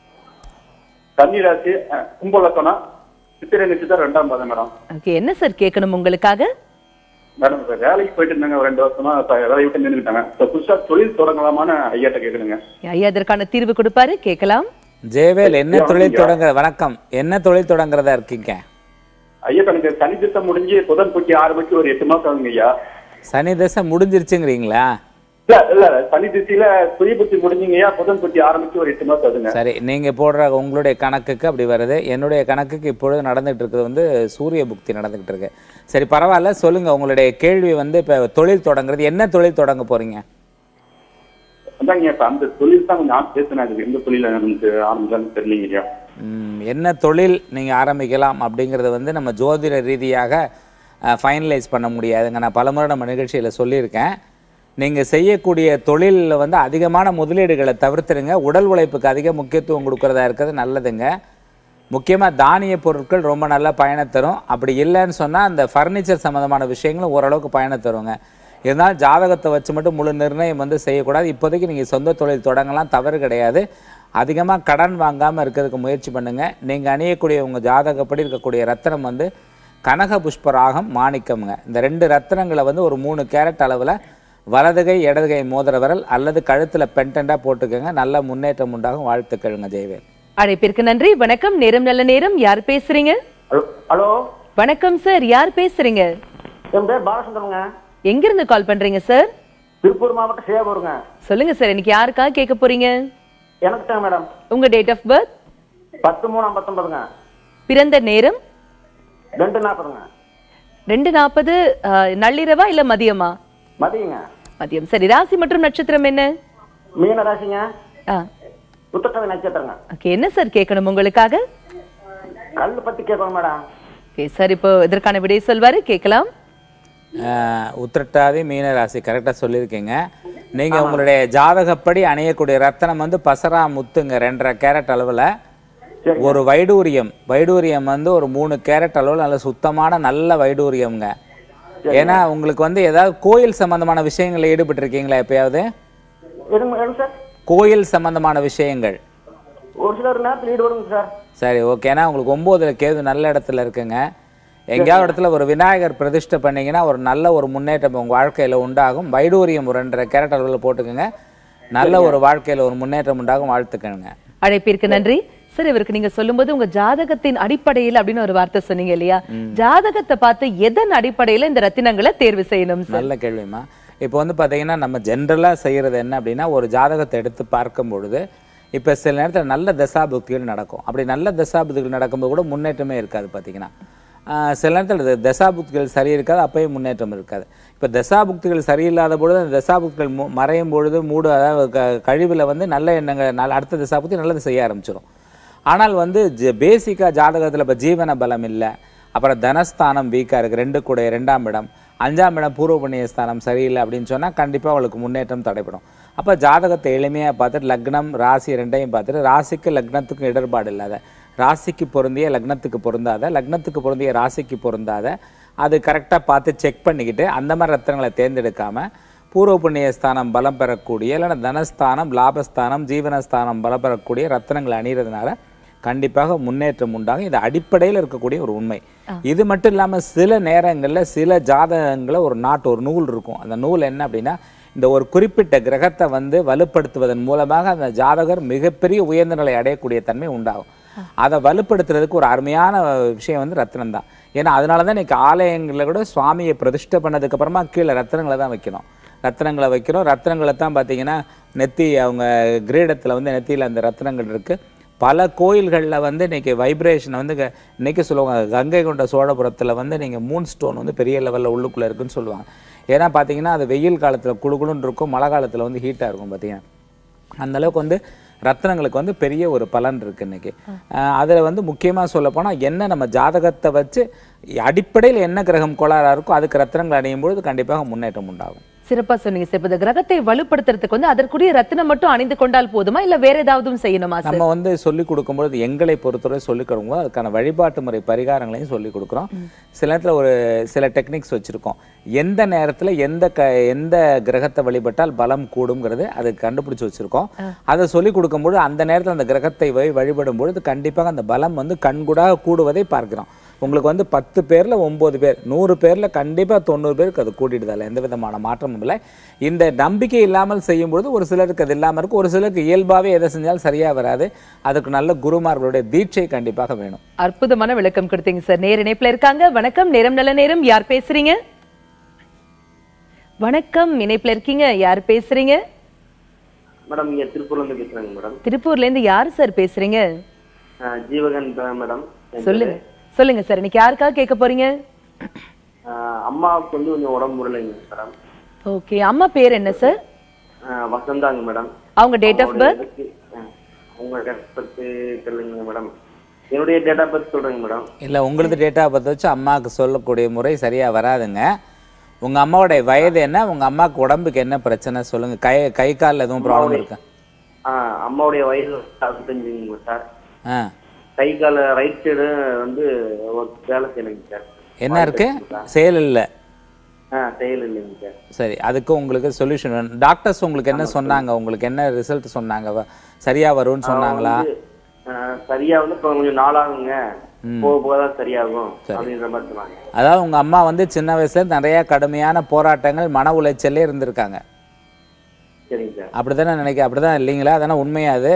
கன்னி ராசி அஹ், கும்பலக்கணம் சித்திரை நட்சத்திரம் ரெண்டாம் பாதம் மேடம் ஓகே என்ன சார் கேட்கணும் உங்களுக்காக மேடம் இப்ப வேலைக்கு போயிட்டு இருந்தாங்க ஒரு ரெண்டு வருஷமா இப்ப வேலையை விட்டு நின்றுட்டாங்க இப்ப புதுசா தொழில் தொடங்கலாமான்னு ஐயாட்ட கேட்கணுங்க ஐயா இதற்கான தீர்வு கொடுப்பாரு கேட்கலாம் ஜெயவேல் என்ன ஐயா, தொழில் ஐயா. தொடங்க வணக்கம் என்ன தொழில் தொடங்குறதா இருக்கீங்க ஐயா எனக்கு சனி திட்டம் முடிஞ்சு புதன் பூச்சி ஆறு மணிக்கு ஒரு எட்டு மாசம் ஆகுங்க ஐயா சனி தசை முடிஞ்சிருச்சுங்கிறீங்களா இல்ல இல்ல சனி திசையில சுய புத்தி முடிஞ்சுங்க ஐயா புதன் பூச்சி ஆரம்பிச்சு ஒரு எட்டு மாசம் ஆகுதுங்க சரி நீங்க போடுற உங்களுடைய கணக்குக்கு அப்படி வருது என்னுடைய கணக்குக்கு இப்பொழுது நடந்துகிட்டு இருக்கிறது வந்து சூரிய புக்தி நடந்துகிட்டு இருக்கு சரி பரவாயில்ல சொல்லுங்க உங்களுடைய கேள்வி வந்து இப்ப தொழில் தொடங்குறது என்ன தொழில் தொடங்க போறீங்க அதாங்க இப்ப அந்த தொழில் தான் கொஞ்சம் பேசினேன் அதுக்கு எந்த தொழில நமக்கு ஆரம்பிச்சாலும் தெரியலங்க ஐயா ம், என்ன தொழில் நீங்க ஆரம்பிக்கலாம் அப்படிங்கறது வந்து நம்ம ஜோதிட ரீதியாக ஃபைனலைஸ் பண்ண முடியாதுங்க நான் பலமுறை நம்ம நிகழ்ச்சியில சொல்லியிருக்கேன் நீங்க செய்யக்கூடிய தொழிலில் வந்து அதிகமான முதலீடுகளை தவிர்த்துருங்க உடல் உழைப்புக்கு அதிக முக்கியத்துவம் கொடுக்கறதா இருக்கிறது நல்லதுங்க முக்கியமாக தானிய பொருட்கள் ரொம்ப நல்ல பயணம் தரும் அப்படி இல்லைன்னு சொன்னால் அந்த ஃபர்னிச்சர் சம்மந்தமான விஷயங்களும் ஓரளவுக்கு பயணம் தருங்க இருந்தாலும் ஜாதகத்தை வச்சு மட்டும் முழு நிர்ணயம் வந்து செய்யக்கூடாது இப்போதைக்கு நீங்கள் சொந்த தொழில் தொடங்கலாம் தவறு கிடையாது அதிகமாக கடன் வாங்காமல் இருக்கிறதுக்கு முயற்சி பண்ணுங்கள் நீங்கள் அணியக்கூடிய உங்கள் ஜாதகப்படி இருக்கக்கூடிய ரத்தினம் வந்து கனக புஷ்பராகம் மாணிக்கம்ங்க இந்த ரெண்டு ரத்தினங்களை வந்து ஒரு மூணு கேரட் அளவில் வலதுகை இடதுகை மோதிர விரல் அல்லது கழுத்தில் பெண்டண்டாக போட்டுக்கோங்க நல்ல முன்னேற்றம் உண்டாகும் வாழ்த்துக்கள்ங்க ஜெயவேல் அழைப்பிற்கு நன்றி வணக்கம் நேரம் நல்ல நேரம் யார் பேசுறீங்க ஹலோ ஹலோ வணக்கம் சார் யார் பேசுறீங்க என் பேர் பாலசுந்தரங்க எங்கிருந்து கால் பண்றீங்க சார் திருப்பூர் மாவட்டம் சேவூருங்க சொல்லுங்க சார் இன்னைக்கு யாருக்காக கேட்க போறீங்க எனக்கு தான் மேடம் உங்க டேட் ஆஃப் பர்த் பத்து மூணு ஐம்பத்தொன்பதுங்க பிறந்த நேரம் ரெண்டு நாற்பதுங்க ரெண்டு நாற்பது நள்ளிரவா இல்ல மதியமா மதியங்க மதியம் சரி ராசி மற்றும் நட்சத்திரம் என்ன மீன ராசிங்க ஆ உத்தரவை நட்சத்திரங்க ஓகே என்ன சார் கேட்கணும் உங்களுக்காக கல் பத்தி கேட்கணும் மேடம் ஓகே சார் இப்போ இதற்கான விடை சொல்வாரு கேட்கலாம் ஆஹ் உத்திரட்டாதி மீன ராசி கரெக்டாக சொல்லியிருக்கீங்க நீங்கள் உங்களுடைய ஜாதகப்படி அணியக்கூடிய ரத்தனம் வந்து பசரா முத்துங்க ரெண்டரை கேரட் அளவில் ஒரு வைடூரியம் வைடூரியம் வந்து ஒரு மூணு கேரட் அளவில் நல்ல சுத்தமான நல்ல வைடூரியம்ங்க ஏன்னா உங்களுக்கு வந்து ஏதாவது கோயில் சம்பந்தமான விஷயங்களில் ஈடுபட்டிருக்கீங்களா எப்பயாவது எதுங்க மேடம் சார் கோயில் சம்பந்தமான விஷயங்கள் ஒரு சிலர் நேரத்தில் ஈடுபடுங்க சார் சரி ஓகே ஏன்னா உங்களுக்கு ஒம்போதுல கேது நல்ல இடத்துல இருக்குங்க எங்கேயாவது இடத்துல ஒரு விநாயகர் பிரதிஷ்டை பண்ணீங்கன்னா ஒரு நல்ல ஒரு முன்னேற்றம் உங்கள் வாழ்க்கையில் உண்டாகும் வைடூரியம் ஒரு ரெண்டரை கேரட் அளவில் போட்டுக்கோங்க நல்ல ஒரு வாழ்க்கையில் ஒரு முன்னேற்றம் உண்டாகும் வாழ்த்துக்கணுங்க அழைப்பிற்கு நன்றி சார் இவருக்கு நீங்க சொல்லும்போது உங்க ஜாதகத்தின் அடிப்படையில் அப்படின்னு ஒரு வார்த்தை சொன்னீங்க இல்லையா ஜாதகத்தை பார்த்து எதன் அடிப்படையில இந்த ரத்தினங்களை தேர்வு செய்யணும் சார் நல்ல கேள்விமா இப்போ வந்து பார்த்தீங்கன்னா நம்ம ஜென்ரலாக செய்கிறது என்ன அப்படின்னா ஒரு ஜாதகத்தை எடுத்து பார்க்கும் பொழுது இப்போ சில நேரத்தில் நல்ல தசாபுக்திகள் நடக்கும் அப்படி நல்ல தசாபுக்திகள் நடக்கும்போது கூட முன்னேற்றமே இருக்காது பார்த்தீங்கன்னா ஆஹ் சில நேரத்தில் தசாபுக்திகள் சரி இருக்காது அப்பயும் முன்னேற்றம் இருக்காது இப்போ தசாபுக்திகள் சரியில்லாத பொழுது அந்த தசாபுக்திகள் மு- மறையும் பொழுது மூடு அதாவது க கழிவில் வந்து நல்ல எண்ணங்கள் நல்ல அடுத்த தசாபுக்தி நல்லது செய்ய ஆரம்பிச்சிடும் ஆனால் வந்து பேசிக்காக ஜாதகத்தில் இப்போ ஜீவன பலம் இல்லை அப்புறம் தனஸ்தானம் வீக்காக இருக்குது ரெண்டு கூட ரெண்டாம் இடம் அஞ்சாம் இடம் பூர்வ புண்ணிய ஸ்தானம் சரியில்லை அப்படின்னு சொன்னால் கண்டிப்பாக அவளுக்கு முன்னேற்றம் தடைப்படும் அப்போ ஜாதகத்தை எளிமையாக பார்த்துட்டு லக்னம் ராசி ரெண்டையும் பார்த்துட்டு ராசிக்கு லக்னத்துக்கும் இடர்பாடு இல்லாத ராசிக்கு பொருந்திய லக்னத்துக்கு பொருந்தாத லக்னத்துக்கு பொருந்திய ராசிக்கு பொருந்தாத அது கரெக்டாக பார்த்து செக் பண்ணிக்கிட்டு அந்த மாதிரி ரத்தனங்களை தேர்ந்தெடுக்காம பூர்வ புண்ணிய ஸ்தானம் பலம் பெறக்கூடிய இல்லைன்னா தனஸ்தானம் லாபஸ்தானம் ஜீவனஸ்தானம் பலம் பெறக்கூடிய ரத்தனங்களை அணிகிறதுனால கண்டிப்பாக முன்னேற்றம் உண்டாகும் இது அடிப்படையில் இருக்கக்கூடிய ஒரு உண்மை இது மட்டும் இல்லாமல் சில நேரங்களில் சில ஜாதகங்களில் ஒரு நாட்டு ஒரு நூல் இருக்கும் அந்த நூல் என்ன அப்படின்னா இந்த ஒரு குறிப்பிட்ட கிரகத்தை வந்து வலுப்படுத்துவதன் மூலமாக அந்த ஜாதகர் மிகப்பெரிய உயர்ந்த நிலை அடையக்கூடிய தன்மை உண்டாகும் அதை வலுப்படுத்துறதுக்கு ஒரு அருமையான விஷயம் வந்து ரத்னம் தான் ஏன்னா அதனால தான் இன்னைக்கு ஆலயங்களில் கூட சுவாமியை பிரதிஷ்டை பண்ணதுக்கு அப்புறமா கீழே ரத்னங்களை தான் வைக்கணும் ரத்னங்களை வைக்கிறோம் ரத்னங்களை தான் பார்த்தீங்கன்னா நெத்தி அவங்க கிரீடத்தில் வந்து நெத்தியில் அந்த ரத்னங்கள் இருக்குது பல கோயில்களில் வந்து இன்னைக்கு வைப்ரேஷனை வந்து க- இன்னைக்கு சொல்லுவாங்க கங்கை கொண்ட சோழபுரத்தில் வந்து நீங்கள் மூன் ஸ்டோன் வந்து பெரிய லெவலில் உள்ளுக்குள்ளே இருக்குன்னு சொல்லுவாங்க ஏன்னா பார்த்தீங்கன்னா அது வெயில் காலத்தில் குளுகுளுன்னு இருக்கும் மழை காலத்தில் வந்து ஹீட்டாக இருக்கும் பார்த்தீங்கன்னா அந்த அளவுக்கு வந்து ரத்னங்களுக்கு வந்து பெரிய ஒரு பலன் இருக்கு இன்னைக்கு அதில் வந்து முக்கியமாக சொல்ல போனால் என்ன நம்ம ஜாதகத்தை வச்சு அடிப்படையில் என்ன கிரகம் கோளாறாக இருக்கோ அதுக்கு ரத்னங்கள் அணியும் பொழுது கண்டிப்பாக முன்னேற்றம் உண்டாகும் சிறப்பா சொன்னீங்க சார் இப்ப இந்த கிரகத்தை வலுப்படுத்துறதுக்கு வந்து அதற்குரிய ரத்தினம் மட்டும் அணிந்து கொண்டால் போதுமா இல்ல வேற ஏதாவது செய்யணுமா சார் நம்ம வந்து சொல்லி கொடுக்கும்பொழுது எங்களை பொறுத்தவரை சொல்லிக் கொடுக்கும்போது அதுக்கான வழிபாட்டு முறை பரிகாரங்களையும் சொல்லி கொடுக்குறோம் சில நேரத்தில் ஒரு சில டெக்னிக்ஸ் வச்சுருக்கோம் எந்த நேரத்தில் எந்த க எந்த கிரகத்தை வழிபட்டால் பலம் கூடுங்கிறது அதை கண்டுபிடிச்சு வச்சுருக்கோம் அதை சொல்லி கொடுக்கும்போது அந்த நேரத்தில் அந்த கிரகத்தை வழி வழிபடும் பொழுது கண்டிப்பாக அந்த பலம் வந்து கண்கூடாக கூடுவதை பார்க்கிறோம் உங்களுக்கு வந்து பத்து பேரில் ஒம்பது பேர் நூறு பேரில் கண்டிப்பாக தொண்ணூறு பேருக்கு அது கூட்டிடுது அதில் எந்த விதமான மாற்றமும் இல்லை இந்த நம்பிக்கை இல்லாமல் செய்யும் பொழுது ஒரு சிலருக்கு அது இல்லாமல் இருக்கும் ஒரு சிலருக்கு இயல்பாகவே எதை செஞ்சாலும் சரியாக வராது அதுக்கு நல்ல குருமார்களுடைய தீட்சை கண்டிப்பாக வேணும் அற்புதமான விளக்கம் கொடுத்தீங்க சார் நேர இணைப்புல இருக்காங்க வணக்கம் நேரம் நல்ல நேரம் யார் பேசுறீங்க வணக்கம் இணைப்புல இருக்கீங்க யார் பேசுறீங்க மேடம் இங்க திருப்பூர்ல இருந்து பேசுறேங்க மேடம் திருப்பூர்ல இருந்து யார் சார் பேசுறீங்க ஆஹ் ஜீவகன் தான் மேடம் என் சொல்லுங்க சொல்லுங்க சார் இன்னைக்கு யாருக்காக கேட்க போறீங்க பேரு. ஆஹ் அம்மாவுக்கு வந்து கொஞ்சம் உடம்பு முடியலைங்க மேடம் ஓகே அம்மா பேர் என்ன சார் ஆஹ் வசந்தாங்க மேடம் அவங்க டேட் ஆஃப் பர்த் இதுக்கு, ஆஹ் உங்க டேட் ஆஃப் பர்த் தெரியலங்க மேடம் என்னுடைய டேட் ஆஃப் பர்த் சொல்றேங்க மேடம் இல்லை உங்களது டேட்டா பற்றி வச்சு அம்மாவுக்கு சொல்லக்கூடிய முறை சரியாக வராதுங்க உங்கள் அம்மாவுடைய வயது என்ன உங்கள் அம்மாவுக்கு உடம்புக்கு என்ன பிரச்சனை சொல்லுங்கள் கை கை காலில் எதுவும் ப்ராப்ளம் இருக்கா ஆஹ் அம்மாவுடைய வயசு அறுபத்தஞ்சுங்க சார் ஆ கை கால ரைட் சைடு வந்து ஒரு வேலை செய்யலைங்க சார் என்ன இருக்கு செயல் இல்லை ஆ செயல் இல்லைங்க சார் சரி அதுக்கு உங்களுக்கு சொல்யூஷன் வேணும் டாக்டர்ஸ் உங்களுக்கு என்ன சொன்னாங்க உங்களுக்கு என்ன ரிசல்ட் சொன்னாங்க வ- சரியா வரும்னு சொன்னாங்களா ஆஹ் சரியா வந்து இப்போ கொஞ்சம் நாளாகுங்க போக போக தான் சரியாகும் அப்படின்ற மாதிரி சொன்னாங்க அதாவது உங்க அம்மா வந்து சின்ன வயசுல நிறைய கடுமையான போராட்டங்கள் மன உளைச்சல்லே இருந்திருக்காங்க சரிங்க சார் அப்படிதானே நினைக்க அப்படிதான் இல்லைங்களா அதானே உண்மையா அது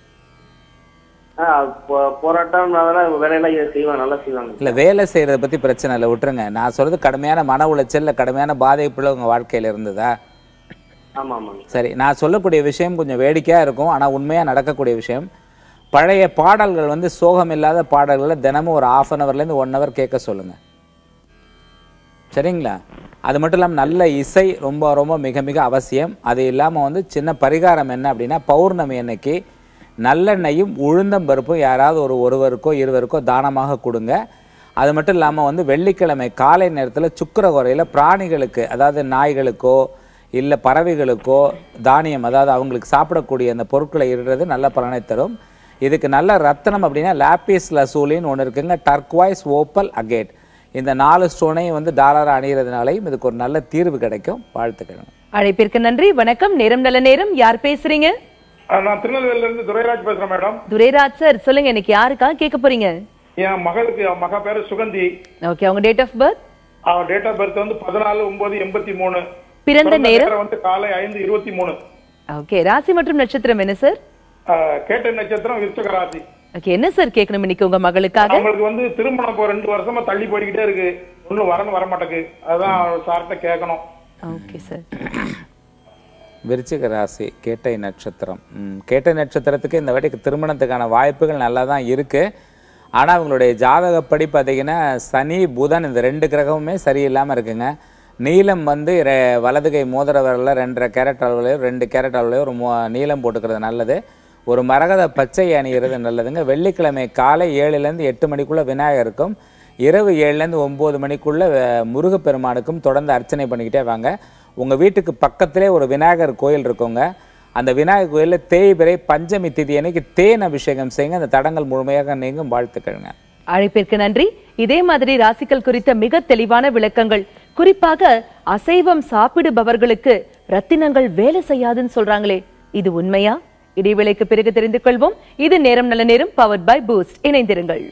ஆ போ- போராட்டம் அதெல்லாம் வேலையெல்லாம் செய்வாங்க நல்லா செய்வாங்க இல்ல வேலை செய்யறத பத்தி பிரச்சனை இல்லை விட்டுருங்க நான் சொல்றது கடுமையான மன உளைச்சல் இல்ல கடுமையான பாதிப்புல உங்க வாழ்க்கையில இருந்ததா ஆமா ஆமாங்க சரி நான் சொல்லக்கூடிய விஷயம் கொஞ்சம் வேடிக்கையா இருக்கும் ஆனா உண்மையா நடக்கக்கூடிய விஷயம் பழைய பாடல்கள் வந்து சோகம் இல்லாத பாடல்களை தினமும் ஒரு ஆஃப் அன் ஹவர்லேருந்து ஒன் ஹவர் கேட்க சொல்லுங்க சரிங்களா அது மட்டும் இல்லாமல் நல்ல இசை ரொம்ப ரொம்ப மிக மிக அவசியம் அது இல்லாமல் வந்து சின்ன பரிகாரம் என்ன அப்படின்னா பௌர்ணமி அன்னைக்கு நல்லெண்ணெயும் உளுந்தம் பருப்பும் யாராவது ஒரு ஒருவருக்கோ இருவருக்கோ தானமாக கொடுங்க அது மட்டும் இல்லாமல் வந்து வெள்ளிக்கிழமை காலை நேரத்தில் சுக்கரகுறையில் பிராணிகளுக்கு அதாவது நாய்களுக்கோ இல்லை பறவைகளுக்கோ தானியம் அதாவது அவங்களுக்கு சாப்பிடக்கூடிய அந்த பொருட்களை இடுறது நல்ல பலனை தரும் இதுக்கு நல்ல ரத்தனம் அப்படின்னா லாப்பிஸ் லசூலின்னு ஒன்று இருக்குங்க டர்க்வாய்ஸ் ஓப்பல் அகேட் இந்த நாலு ஸ்டோனையும் வந்து டாலராக அணிகிறதுனாலையும் இதுக்கு ஒரு நல்ல தீர்வு கிடைக்கும் வாழ்த்துக்கள் அழைப்பிற்கு நன்றி வணக்கம் நேரம் நல்ல நேரம் யார் பேசுறீங்க ஆ, நான் திருநெல்வேலியில இருந்து துரைராஜ் பேசுறேன் மேடம் துரைராஜ் சார் சொல்லுங்க இன்னைக்கு யாருக்காக கேட்க போறீங்க என் மகளுக்கு என் மக பேரு சுகந்தி ஓகே அவங்க டேட் ஆஃப் பர்த் அவன் டேட் ஆஃப் பர்த் வந்து பதினாலு ஒன்பது எண்பத்தி மூணு பிறந்த நேரம் வந்து காலை ஐந்து இருபத்தி மூணு ஓகே ராசி மற்றும் நட்சத்திரம் என்ன சார் ஆ, கேட்ட நட்சத்திரம் விருச்சக ராசி ஓகே என்ன சார் கேட்கணும் இன்னைக்கு உங்க மகளுக்காக அவங்களுக்கு வந்து திருமணம் இப்போ ரெண்டு வருஷமா தள்ளி போய்கிட்டே இருக்கு ஒன்றும் வரணும் வர மாட்டேங்குது அதான் சார்கிட்ட கேட்கணும் ஓகே சார் விருச்சிக ராசி கேட்டை நட்சத்திரம் ம், கேட்டை நட்சத்திரத்துக்கு இந்த வாட்டிக்கு திருமணத்துக்கான வாய்ப்புகள் நல்லா தான் இருக்குது ஆனால் அவங்களுடைய ஜாதகப்படி பார்த்தீங்கன்னா சனி புதன் இந்த ரெண்டு கிரகமுமே சரியில்லாமல் இருக்குங்க நீலம் வந்து ரெ- வலது கை மோதிர விரலில் ரெண்டரை கேரட் அளவுலையோ ரெண்டு கேரட் அளவுலையோ ஒரு மோ நீளம் போட்டுக்கிறது நல்லது ஒரு மரகத பச்சை அணிகிறது நல்லதுங்க வெள்ளிக்கிழமை காலை ஏழுலேருந்து எட்டு மணிக்குள்ள விநாயகருக்கும் இரவு ஏழுலேருந்து ஒம்பது மணிக்குள்ள அஹ், முருகப்பெருமானுக்கும் தொடர்ந்து அர்ச்சனை பண்ணிக்கிட்டே வாங்க உங்கள் வீட்டுக்கு பக்கத்திலே ஒரு விநாயகர் கோயில் இருக்குங்க அந்த விநாயகர் கோயிலில் தேய்பிறை பஞ்சமி திதி அன்னைக்கு தேன் அபிஷேகம் செய்யுங்க அந்த தடங்கள் முழுமையாக நீங்கும் வாழ்த்துக்கள்ங்க அழைப்பிற்கு நன்றி இதே மாதிரி ராசிகள் குறித்த மிக தெளிவான விளக்கங்கள் குறிப்பாக அசைவம் சாப்பிடுபவர்களுக்கு ரத்தினங்கள் வேலை செய்யாதுன்னு சொல்றாங்களே இது உண்மையா இடைவேளைக்கு பிறகு தெரிந்து கொள்வோம் இது நேரம் நல்ல நேரம் பவர்ட் பை பூஸ்ட் இணைந்திருங்கள்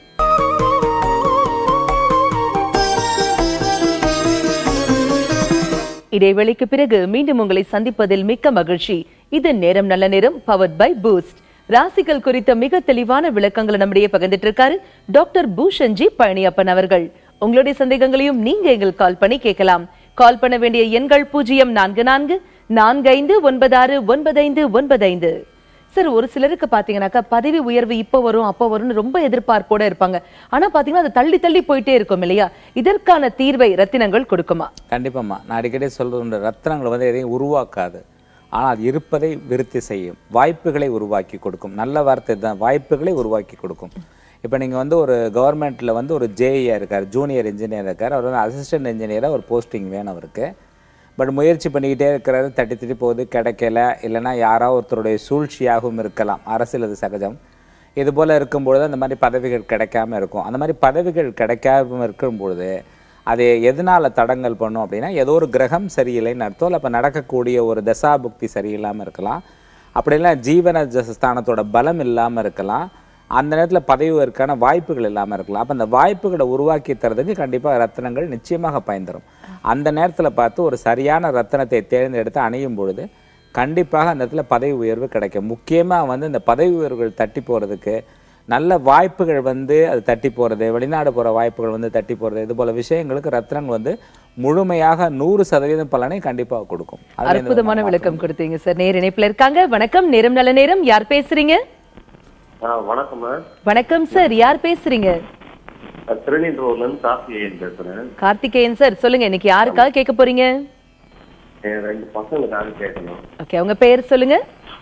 இடைவேளைக்கு பிறகு மீண்டும் உங்களை சந்திப்பதில் மிக்க மகிழ்ச்சி இது நேரம் நல்ல நேரம் பவர்ட் பை பூஸ்ட் ராசிகள் குறித்த மிக தெளிவான விளக்கங்களை நம்மிடையே பகிர்ந்துட்டு இருக்காரு டாக்டர் பூஷன்ஜி பழனியப்பன் அவர்கள் உங்களுடைய சந்தேகங்களையும் நீங்க எங்களுக்கு கால் பண்ணி கேட்கலாம் கால் பண்ண வேண்டிய எண்கள் பூஜ்ஜியம் நான்கு நான்கு நான்கு ஐந்து ஒன்பதாறு ஒன்பதைந்து ஒன்பதைந்து சார் ஒரு சிலருக்கு பாத்தீங்கன்னாக்கா பதவி உயர்வு இப்போ வரும் அப்போ வரும்னு ரொம்ப எதிர்பார்ப்போட இருப்பாங்க ஆனா பாத்தீங்கன்னா அது தள்ளி தள்ளி போயிட்டே இருக்கும் இல்லையா இதற்கான தீர்வை ரத்தினங்கள் கொடுக்குமா கண்டிப்பாம்மா நான் அடிக்கடி சொல்றது உண்டு ரத்தினங்கள் வந்து எதையும் உருவாக்காது ஆனால் அது இருப்பதை விருத்தி செய்யும் வாய்ப்புகளை உருவாக்கி கொடுக்கும் நல்ல வார்த்தை தான் வாய்ப்புகளை உருவாக்கி கொடுக்கும் இப்போ நீங்கள் வந்து ஒரு கவர்மெண்ட்டில் வந்து ஒரு ஜேஇயாக இருக்கார் ஜூனியர் இன்ஜினியர் இருக்கார் அவர் வந்து அசிஸ்டன்ட் இன்ஜினியராக ஒரு போஸ்டிங் வேணும் அவருக்கு பட் முயற்சி பண்ணிக்கிட்டே இருக்கிறாரு தட்டி தட்டி போகுது கிடைக்கல இல்லைன்னா யாரோ ஒருத்தருடைய சூழ்ச்சியாகவும் இருக்கலாம் அரசியல் அது சகஜம் இது போல் இருக்கும்பொழுது அந்த மாதிரி பதவிகள் கிடைக்காம இருக்கும் அந்த மாதிரி பதவிகள் கிடைக்காம இருக்கும் பொழுது அது எதனால் தடங்கல் பண்ணும் அப்படின்னா ஏதோ ஒரு கிரகம் சரியில்லைன்னு அர்த்தம் இல்லை அப்போ நடக்கக்கூடிய ஒரு தசாபுக்தி சரியில்லாமல் இருக்கலாம் அப்படிலாம் ஜீவன ஜ- ஸ்தானத்தோட பலம் இல்லாமல் இருக்கலாம் அந்த நேரத்தில் பதவி உயர்வுக்கான வாய்ப்புகள் இல்லாமல் இருக்கலாம் அப்போ அந்த வாய்ப்புகளை உருவாக்கி தரதுக்கு கண்டிப்பாக ரத்தினங்கள் நிச்சயமாக பயன்தரும் அந்த நேரத்தில் பார்த்து ஒரு சரியான ரத்தினத்தை தேர்ந்தெடுத்து அணியும் பொழுது கண்டிப்பாக அந்த இடத்துல பதவி உயர்வு கிடைக்கும் முக்கியமாக வந்து இந்த பதவி உயர்வுகள் தட்டி போகிறதுக்கு நல்ல வாய்ப்புகள் வந்து அது தட்டி போகிறது வெளிநாடு போகிற வாய்ப்புகள் வந்து தட்டி போகிறது இது போல விஷயங்களுக்கு ரத்தினங்கள் வந்து முழுமையாக நூறு சதவீதம் பலனை கண்டிப்பாக கொடுக்கும் அதுல எந்த அற்புதமான விதமான விளக்கம் கொடுத்தீங்க சார் நேர் இணைப்புல இருக்காங்க வணக்கம் நேரம் நல்ல நேரம் யார் பேசுறீங்க வணக்கம்மா வணக்கம் சார் யார் பேசுறீங்க திருநீன்றூர்ல இருந்து கார்த்திகேயன் பேசுறேன் கார்த்திகேயன் சார் சொல்லுங்க இன்னைக்கு யாருக்காக கேட்க போறீங்க என் ரெண்டு பசங்களுக்காக கேட்கணும் ஓகே உங்க பெயர் சொல்லுங்க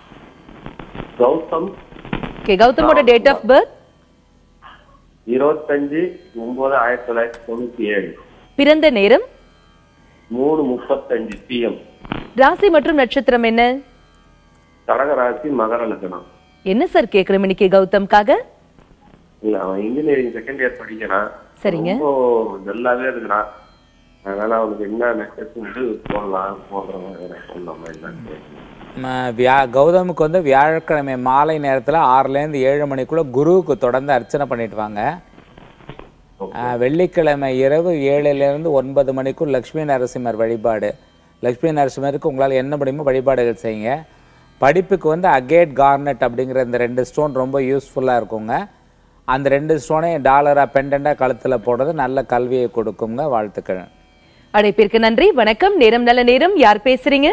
கௌதம் ஓகே கௌதமோட டேட் ஆஃப் பர்த் இருபத்தஞ்சு ஒன்பது ஆயிரத்தி தொள்ளாயிரத்தி தொண்ணூத்தி ஏழு பிறந்த நேரம் மூணு முப்பத்தஞ்சு பிஎம் ராசி மற்றும் நட்சத்திரம் என்ன கடகராசி மகர லக்னம் என்ன சார் கேட்கணும் இன்னைக்கு கௌதம்காக இல்ல அவன் இன்ஜினியரிங் செகண்ட் இயர் படிக்கிறான் சரிங்க. ரொம்ப டல்லாவே இருக்கிறான் அதனால அவனுக்கு என்ன நெக்ஸ்ட் வந்து போடலாம் போடுறவங்க சொல்லலாமா என்னன்னு கேட்கணும். ம, வியா கௌதமுக்கு வந்து வியாழக்கிழமை மாலை நேரத்தில் ஆறுலேருந்து ஏழு மணிக்குள்ளே குருவுக்கு தொடர்ந்து அர்ச்சனை பண்ணிட்டு வாங்க ஆ, வெள்ளிக்கிழமை இரவு ஏழுலேருந்து ஒன்பது மணிக்குள் லக்ஷ்மி நரசிம்மர் வழிபாடு லக்ஷ்மி நரசிம்மருக்கு உங்களால் என்ன முடியுமோ வழிபாடுகள் செய்யுங்க படிப்புக்கு வந்து அகேட் கார்னெட் அப்படிங்கிற இந்த ரெண்டு ஸ்டோன் ரொம்ப யூஸ்ஃபுல்லாக இருக்குங்க அந்த ரெண்டு ஸ்டோனையும் டாலராக பெண்டண்டாக கழுத்தில் போடுறது நல்ல கல்வியை கொடுக்குங்க வாழ்த்துக்கள் அழைப்பிற்கு நன்றி வணக்கம் நேரம் நல்ல நேரம் யார் பேசுறீங்க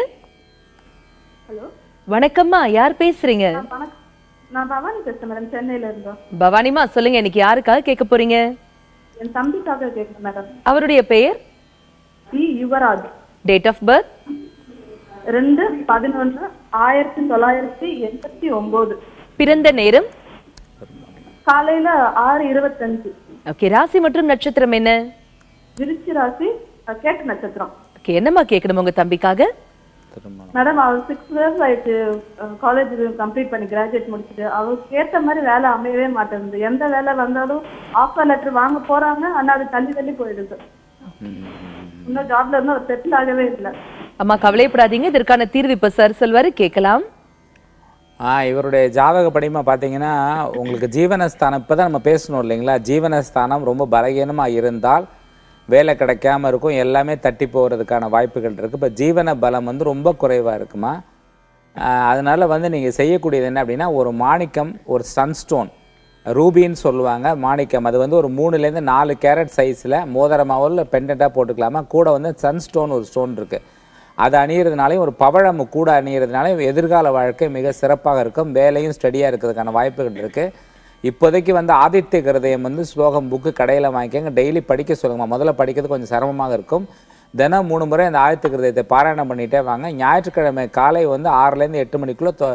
ஹலோ வணக்கம்மா யார் பேசுறீங்க வணக்கம் நான் பவானி பேசுறேன் மேடம் சென்னையில இருந்தோம் பவானிமா சொல்லுங்க இன்னைக்கு யாருக்காக கேட்க போறீங்க என் தம்பிக்காக கேட்குறேன் மேடம் அவருடைய பெயர் C Yuvaraj date of birth ரெண்டு பதினொன்று ஆயிரத்தி தொள்ளாயிரத்தி எண்பத்தி ஒன்பது பிறந்த நேரம் காலையில ஆறு இருபத்தஞ்சு ஓகே ராசி மற்றும் நட்சத்திரம் என்ன விருச்சி ராசி அஹ், கேட்ட நட்சத்திரம் ஓகே என்னம்மா கேட்கணும் உங்க தம்பிக்காக மேடம் அவர் சிக்ஸ் இயர்ஸ் ஆயிடுச்சு காலேஜ் கம்ப்ளீட் பண்ணி கிராஜுவேட் முடிச்சுட்டு அவருக்கு ஏத்த மாதிரி வேலை அமையவே மாட்டேங்குது எந்த வேலை வந்தாலும் ஆஃபர் லெட்டர் வாங்க போறாங்க ஆனா அது தள்ளி தள்ளி போயிடுது இன்னும் ஜாப்ல இருந்து அவர் செட்டில் ஆகவே இல்லை அம்மா கவலைப்படாதீங்க இதற்கான தீர்வு இப்ப சார் சொல்வாரு கேட்கலாம் ஆ இவருடைய ஜாதகப்படிமா பார்த்தீங்கன்னா உங்களுக்கு ஜீவனஸ்தானம் இப்போ தான் நம்ம பேசணும் இல்லைங்களா ஜீவனஸ்தானம் ரொம்ப பலகீனமாக இருந்தால் வேலை கிடைக்காம இருக்கும் எல்லாமே தட்டி போகிறதுக்கான வாய்ப்புகள் இருக்குது இப்போ ஜீவன பலம் வந்து ரொம்ப குறைவாக இருக்குமா ஆ, அதனால வந்து நீங்கள் செய்யக்கூடியது என்ன அப்படின்னா ஒரு மாணிக்கம் ஒரு சன்ஸ்டோன் ரூபின்னு சொல்லுவாங்க மாணிக்கம் அது வந்து ஒரு மூணுலேருந்து நாலு கேரட் சைஸில் மோதிரமாவோ இல்லை பெண்டண்ட்டாக போட்டுக்கலாமா கூட வந்து சன்ஸ்டோன் ஒரு ஸ்டோன் இருக்குது அது அணியிறதுனாலையும் ஒரு பவழம் கூட அணியிறதுனாலையும் எதிர்கால வாழ்க்கை மிக சிறப்பாக இருக்கும் வேலையும் ஸ்டடியாக இருக்கிறதுக்கான வாய்ப்புகள் இருக்குது இப்போதைக்கு வந்து ஆதித்ய கிருதயம் வந்து ஸ்லோகம் புக்கு கடையில் வாங்கிக்கோங்க டெய்லி படிக்க சொல்லுங்கம்மா முதல்ல படிக்கிறது கொஞ்சம் சிரமமாக இருக்கும் தினம் மூணு முறை அந்த ஆதித்ய கிருதயத்தை பாராயணம் பண்ணிட்டே வாங்க ஞாயிற்றுக்கிழமை காலை வந்து ஆறுலேருந்து எட்டு மணிக்குள்ளே தொ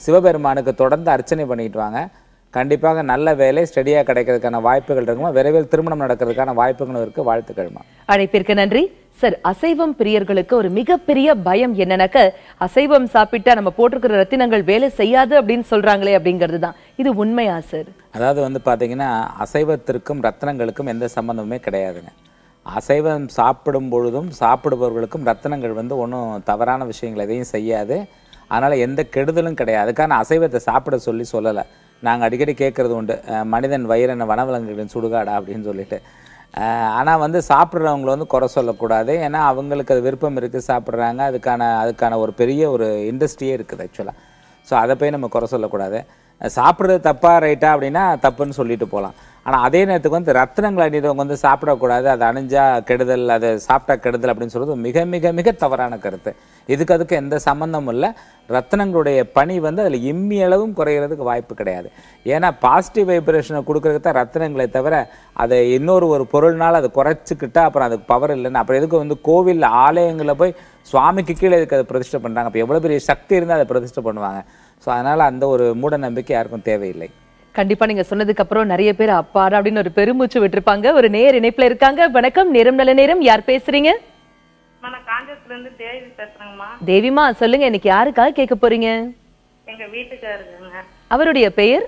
சிவபெருமானுக்கு தொடர்ந்து அர்ச்சனை பண்ணிட்டு வாங்க கண்டிப்பாக நல்ல வேலை ஸ்டடியாக கிடைக்கிறதுக்கான வாய்ப்புகள் இருக்குமா விரைவில் திருமணம் நடக்கிறதுக்கான வாய்ப்புகளும் இருக்குது வாழ்த்துக்கள்மா அழைப்பிற்கு நன்றி சார் அசைவம் பிரியர்களுக்கு ஒரு மிகப்பெரிய பயம் என்னன்னாக்க அசைவம் சாப்பிட்டா நம்ம போட்டிருக்கிற ரத்தினங்கள் வேலை செய்யாது அப்படின்னு சொல்றாங்களே அப்படிங்கிறது தான் இது உண்மையா சார் அதாவது வந்து பார்த்தீங்கன்னா அசைவத்திற்கும் ரத்தினங்களுக்கும் எந்த சம்மந்தமுமே கிடையாதுங்க அசைவம் சாப்பிடும் பொழுதும் சாப்பிடுபவர்களுக்கும் ரத்தினங்கள் வந்து ஒன்றும் தவறான விஷயங்கள் எதையும் செய்யாது அதனால் எந்த கெடுதலும் கிடையாது அதுக்கான அசைவத்தை சாப்பிட சொல்லி சொல்லலை நாங்கள் அடிக்கடி கேட்குறது உண்டு அஹ் மனிதன் வயிறன வனவிலங்குகளின் சுடுகாடா அப்படின்னு சொல்லிட்டு ஆனால் வந்து சாப்பிட்றவங்கள வந்து குறை சொல்லக்கூடாது ஏன்னா அவங்களுக்கு அது விருப்பம் இருக்குது சாப்பிட்றாங்க அதுக்கான அதுக்கான ஒரு பெரிய ஒரு இண்டஸ்ட்ரியே இருக்குது ஆக்சுவலாக ஸோ அதை போய் நம்ம குறை சொல்லக்கூடாது சாப்பிட்றது தப்பா ரைட்டா அப்படின்னா தப்புன்னு சொல்லிட்டு போகலாம் ஆனால் அதே நேரத்துக்கு வந்து ரத்தினங்கள் அணிந்தவங்க வந்து சாப்பிடக்கூடாது அதை அணிஞ்சா கெடுதல் அதை சாப்பிட்டா கெடுதல் அப்படின்னு சொல்றது மிக மிக மிக தவறான கருத்து இதுக்கு அதுக்கு எந்த சம்மந்தமும் இல்லை ரத்தினங்களுடைய பணி வந்து அதில் இம்மி அளவும் குறையிறதுக்கு வாய்ப்பு கிடையாது ஏன்னா பாசிட்டிவ் வைப்ரேஷனை கொடுக்கறதுக்கு தான் ரத்தினங்களே தவிர அதை இன்னொரு ஒரு பொருள்னால அதை குறைச்சிக்கிட்டா அப்புறம் அதுக்கு பவர் இல்லைன்னு அப்புறம் எதுக்கு வந்து கோவில் ஆலயங்களில் போய் சுவாமிக்கு கீழே இதுக்கு அதை பிரதிஷ்டை பண்ணுறாங்க அப்போ எவ்வளோ பெரிய சக்தி இருந்தால் அதை பிரதிஷ்டை பண்ணுவாங்க ஸோ அதனால் அந்த ஒரு மூட நம்பிக்கை யாருக்கும் தேவையில்லை கண்டிப்பா நீங்க சொன்னதுக்கு அப்புறம் நிறைய பேர் அப்பாடா அப்படின்னு ஒரு பெருமூச்சு விட்டுருப்பாங்க ஒரு நேர் இணைப்புல இருக்காங்க வணக்கம் நேரம் நல்ல நேரம் யார் பேசுறீங்க நான் காஞ்சத்துல இருந்து தேவி பேசுறேங்கம்மா தேவிமா சொல்லுங்க இன்னைக்கு யாருக்காக கேட்க போறீங்க எங்க வீட்டுக்காரருங்க அவருடைய பெயர்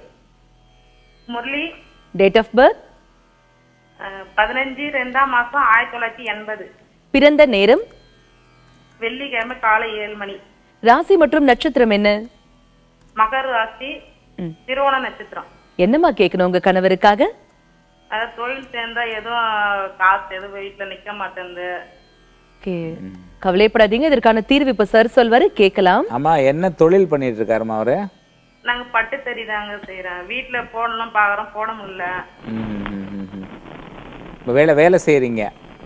முரளி டேட் ஆஃப் பர்த் அஹ், பதினஞ்சு ரெண்டாம் மாசம் ஆயிரத்தி தொள்ளாயிரத்தி எண்பது பிறந்த நேரம் வெள்ளிக்கிழமை காலை ஏழு மணி ராசி மற்றும் நட்சத்திரம் என்ன மகர ராசி திருவோண நட்சத்திரம் என்னம்மா கேட்கணும் உங்க கணவருக்காக அதாவது தொழில் சேர்ந்தா எதுவும் காசு எதுவும் வீட்டுல நிக்க மாட்டேங்குது Okay. கவலைப்படாதீங்க இதற்கான தீர்வு இப்ப சார் சொல்வாரு கேட்கலாம் அம்மா என்ன தொழில் பண்ணிட்டு இருக்காருமா அவரு நாங்க பட்டு தறி தாங்க செய்யறோம் வீட்டுல போடணும் பாக்குறோம் போட முடியல இப்போ வேலை வேலை செய்கிறீங்க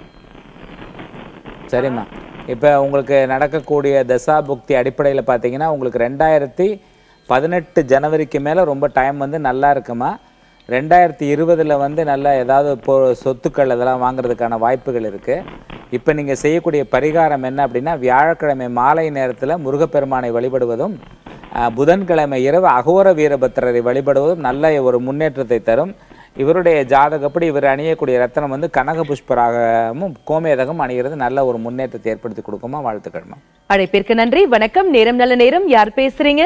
சரிம்மா இப்போ உங்களுக்கு நடக்கக்கூடிய தசா புக்தி அடிப்படையில் பார்த்தீங்கன்னா உங்களுக்கு ரெண்டாயிரத்தி பதினெட்டு ஜனவரிக்கு மேலே ரொம்ப டைம் வந்து நல்லா இருக்குமா ரெண்டாயிரத்தி இருபதில் வந்து நல்ல ஏதாவது பொ சொத்துக்கள் அதெல்லாம் வாங்குறதுக்கான வாய்ப்புகள் இருக்குது இப்போ நீங்கள் செய்யக்கூடிய பரிகாரம் என்ன அப்படின்னா வியாழக்கிழமை மாலை நேரத்தில் முருகப்பெருமானை வழிபடுவதும் அஹ், புதன்கிழமை இரவு அகோர வீரபத்திரரை வழிபடுவதும் நல்ல ஒரு முன்னேற்றத்தை தரும் இவருடைய ஜாதகப்படி இவர் அணியக்கூடிய ரத்தனம் வந்து கனக புஷ்பராகமும் கோமேதகம் அணிகிறது நல்ல ஒரு முன்னேற்றத்தை ஏற்படுத்தி கொடுக்குமா வாழ்த்துக்கள்மா அழைப்பிற்கு நன்றி வணக்கம் நேரம் நல்ல நேரம் யார் பேசுறீங்க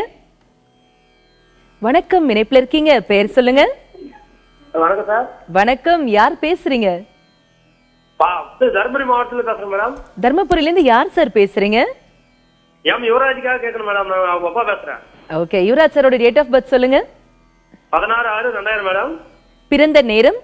வணக்கம் இணைப்புல இருக்கீங்க பெயர் சொல்லுங்க வணக்கம் சார் வணக்கம் யார் பேசுறீங்க பா இது தருமபுரி மாவட்டத்துல பேசுறேன் மேடம் தர்மபுரியில இருந்து யார் சார் பேசுறீங்க எம் யுவராஜுக்காக கேட்கணும் மேடம் நான் அவங்க அப்பா பேசுறேன் ஓகே யுவராஜ் சாரோட டேட் ஆஃப் பர்த் சொல்லுங்க பதினாறு ஆறு ரெண்டாயிரம் மேடம் பிறந்த நேரம்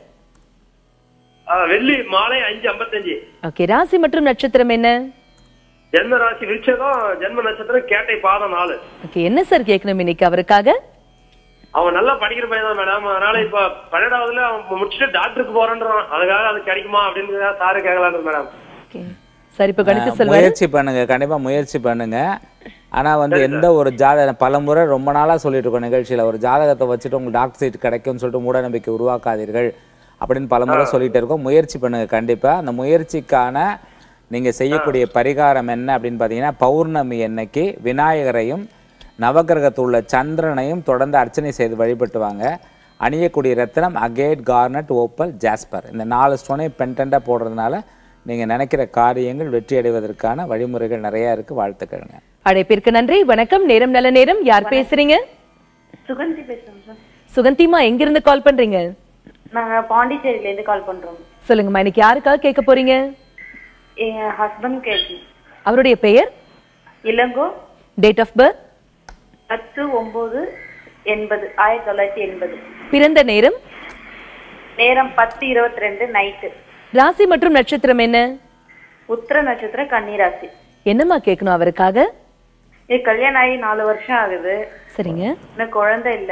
ஆ, வெள்ளி மாலை அஞ்சு ஐம்பத்தஞ்சு ஓகே ராசி மற்றும் நட்சத்திரம் என்ன ஜென்ம ராசி விருச்சகம் ஜென்ம நட்சத்திரம் கேட்டை பாதம் நாலு ஓகே என்ன சார் கேட்கணும் இன்னைக்கு அவருக்காக அவன் நல்லா படிக்கிற பையன் தான் மேடம் அதனால இப்ப பன்னெண்டாவதுல அவன் முடிச்சுட்டு டாக்டருக்கு போறேன்றான் அதுக்காக அது கிடைக்குமா அப்படின்னு சாரு கேட்கலான்னு மேடம் சார் இப்ப கணித்து அஹ், சொல்வாரு முயற்சி பண்ணுங்க கண்டிப்பா முயற்சி பண்ணுங்க ஆனா வந்து எந்த ஒரு ஜாதக பல முறை ரொம்ப நாளா சொல்லிட்டு இருக்கோம் நிகழ்ச்சியில ஒரு ஜாதகத்தை வச்சுட்டு உங்களுக்கு டாக்டர் சீட் கிடைக்கும்னு சொல்லிட்டு மூட நம்பிக்கை உருவாக்காதீர்கள் அப்படின்னு பல முறை சொல்லிட்டு இருக்கோம் முயற்சி பண்ணுங்க கண்டிப்பா அந்த முயற்சிக்கான நீங்க செய்யக்கூடிய பரிகாரம் என்ன அப்படின்னு பார்த்தீங்கன்னா பௌர்ணமி அன்னைக்கு விநாயகரையும் நவகிரகத்தில் உள்ள சந்திரனையும் தொடர்ந்து அர்ச்சனை செய்து வழிபட்டு வாங்க அணியக்கூடிய ரத்தினம் அகேட் கார்னட் ஓப்பல் ஜாஸ்பர் இந்த நாலு ஸ்டோனையும் பென்டெண்டாக போடுறதுனால நீங்கள் நினைக்கிற காரியங்கள் வெற்றி அடைவதற்கான வழிமுறைகள் நிறையா இருக்குது வாழ்த்துக்கள்ங்க அழைப்பிற்கு நன்றி வணக்கம் நேரம் நல்ல நேரம் யார் பேசுறீங்க சுகந்தி பேசுறோம் சார் சுகந்திமா எங்கிருந்து கால் பண்றீங்க நாங்க பாண்டிச்சேரியில இருந்து கால் பண்றோம் சொல்லுங்கம்மா இன்னைக்கு யாருக்காக கேட்க போறீங்க என் ஹஸ்பண்ட் கேட்கும் அவருடைய பெயர் இளங்கோ டேட் ஆஃப் பர்த் பத்து ஒன்பது எண்பது ஆயிரத்தி தொள்ளாயிரத்தி எண்பது பிறந்த நேரம் நேரம் பத்து இருபத்தி ரெண்டு நைட்டு ராசி மற்றும் நட்சத்திரம் என்ன உத்திர நட்சத்திரம் கன்னிராசி என்னம்மா கேட்கணும் அவருக்காக இது கல்யாணம் ஆகி நாலு வருஷம் ஆகுது சரிங்க இன்னும் குழந்தை இல்ல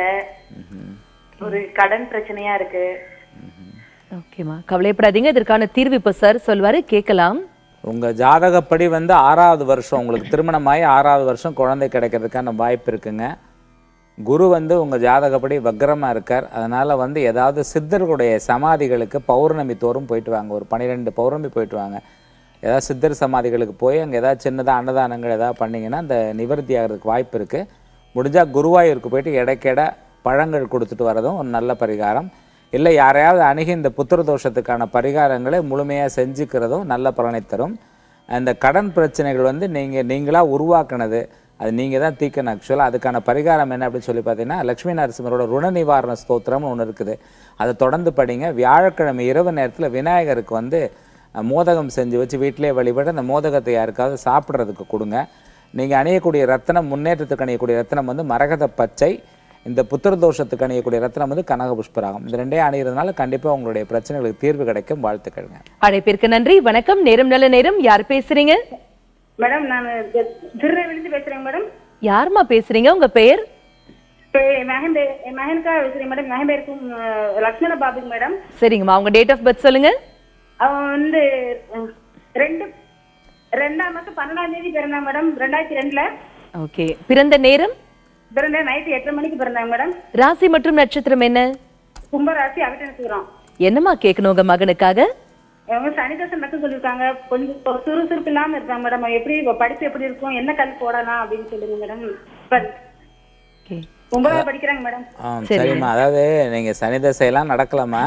ஒரு கடன் பிரச்சனையா இருக்கு ஓகேம்மா கவலைப்படாதீங்க இதற்கான தீர்வு இப்ப சார் சொல்வாரு கேட்கலாம் உங்கள் ஜாதகப்படி வந்து ஆறாவது வருஷம் உங்களுக்கு திருமணமாகி ஆறாவது வருஷம் குழந்தை கிடைக்கிறதுக்கான வாய்ப்பு இருக்குங்க குரு வந்து உங்கள் ஜாதகப்படி வக்ரமாக இருக்கார் அதனால் வந்து ஏதாவது சித்தர்களுடைய சமாதிகளுக்கு பௌர்ணமி தோறும் போயிட்டு வாங்க ஒரு பன்னிரெண்டு பௌர்ணமி போயிட்டு வாங்க ஏதாவது சித்தர் சமாதிகளுக்கு போய் அங்கே ஏதாவது சின்னதாக அன்னதானங்கள் ஏதாவது பண்ணிங்கன்னா அந்த நிவர்த்தி ஆகிறதுக்கு வாய்ப்பு இருக்குது முடிஞ்சால் குருவாயூருக்கு போயிட்டு இடைக்கிட பழங்கள் கொடுத்துட்டு வரதும் ஒரு நல்ல பரிகாரம் இல்லை யாரையாவது அணுகி இந்த புத்திர தோஷத்துக்கான பரிகாரங்களை முழுமையாக செஞ்சுக்கிறதும் நல்ல பலனை தரும் அந்த கடன் பிரச்சனைகள் வந்து நீங்கள் நீங்களாக உருவாக்குனது அது நீங்கள் தான் தீக்கணும் ஆக்சுவலாக அதுக்கான பரிகாரம் என்ன அப்படின்னு சொல்லி பார்த்தீங்கன்னா லக்ஷ்மி நரசிம்மரோட ருண நிவாரண ஸ்தோத்திரம்னு ஒன்று இருக்குது அதை தொடர்ந்து படிங்க வியாழக்கிழமை இரவு நேரத்தில் விநாயகருக்கு வந்து அஹ், மோதகம் செஞ்சு வச்சு வீட்டிலே வழிபட அந்த மோதகத்தை யாருக்காவது சாப்பிட்றதுக்கு கொடுங்க நீங்கள் அணியக்கூடிய ரத்தினம் முன்னேற்றத்துக்கு அணியக்கூடிய ரத்தினம் வந்து மரகத பச்சை இந்த புத்திர தோஷத்துக்கு அணியக்கூடிய ரத்தினம் வந்து கனக புஷ்பராகம் இந்த ரெண்டே அணிகிறதுனால கண்டிப்பாக உங்களுடைய பிரச்சனைகளுக்கு தீர்வு கிடைக்கும் வாழ்த்துக்கள்ங்க அழைப்பிற்கு நன்றி வணக்கம் நேரம் நல்ல நேரம் யார் பேசுறீங்க மேடம் நான் திருநெல்வேலிருந்து பேசுறேங்க மேடம் யாரும்மா பேசுறீங்க உங்க பெயர் இப்போ என் மகன் பே- என் மகனுக்காக பேசுறேன் மேடம் மகன் பேருக்கும் அஹ், லக்ஷ்மண பாபுக்கு மேடம் சரிங்கம்மா உங்க டேட் ஆஃப் பர்த் சொல்லுங்க அவன் வந்து அஹ், ரெண்டு ரெண்டாம் மாசம் பன்னெண்டாம் தேதி பிறந்தான் மேடம் ரெண்டாயிரத்தி ரெண்டுல ஓகே பிறந்த நேரம் பிறந்த நைட்டு எட்டரை மணிக்கு பிறந்தாங்க மேடம் ராசி மற்றும் நட்சத்திரம் என்ன கும்பராசி அவிட்ட நட்சத்திரம் என்னம்மா கேட்கணும் உங்க மகனுக்காக அவங்க சனிதசம் மட்டும் சொல்லியிருக்காங்க கொஞ்சம் இப்போ சுறுசுறுப்பு இல்லாம இருக்காங்க மேடம் அவன் எப்படி இப்ப படிப்பு எப்படி இருக்கும் என்ன கல் போடலாம் அப்படின்னு சொல்லுங்க மேடம் இப்ப ஒன்பதாவது படிக்கிறாங்க மேடம் ஆ சரிம்மா அதாவது நீங்கள் சனி தசையெல்லாம் நடக்கலாமா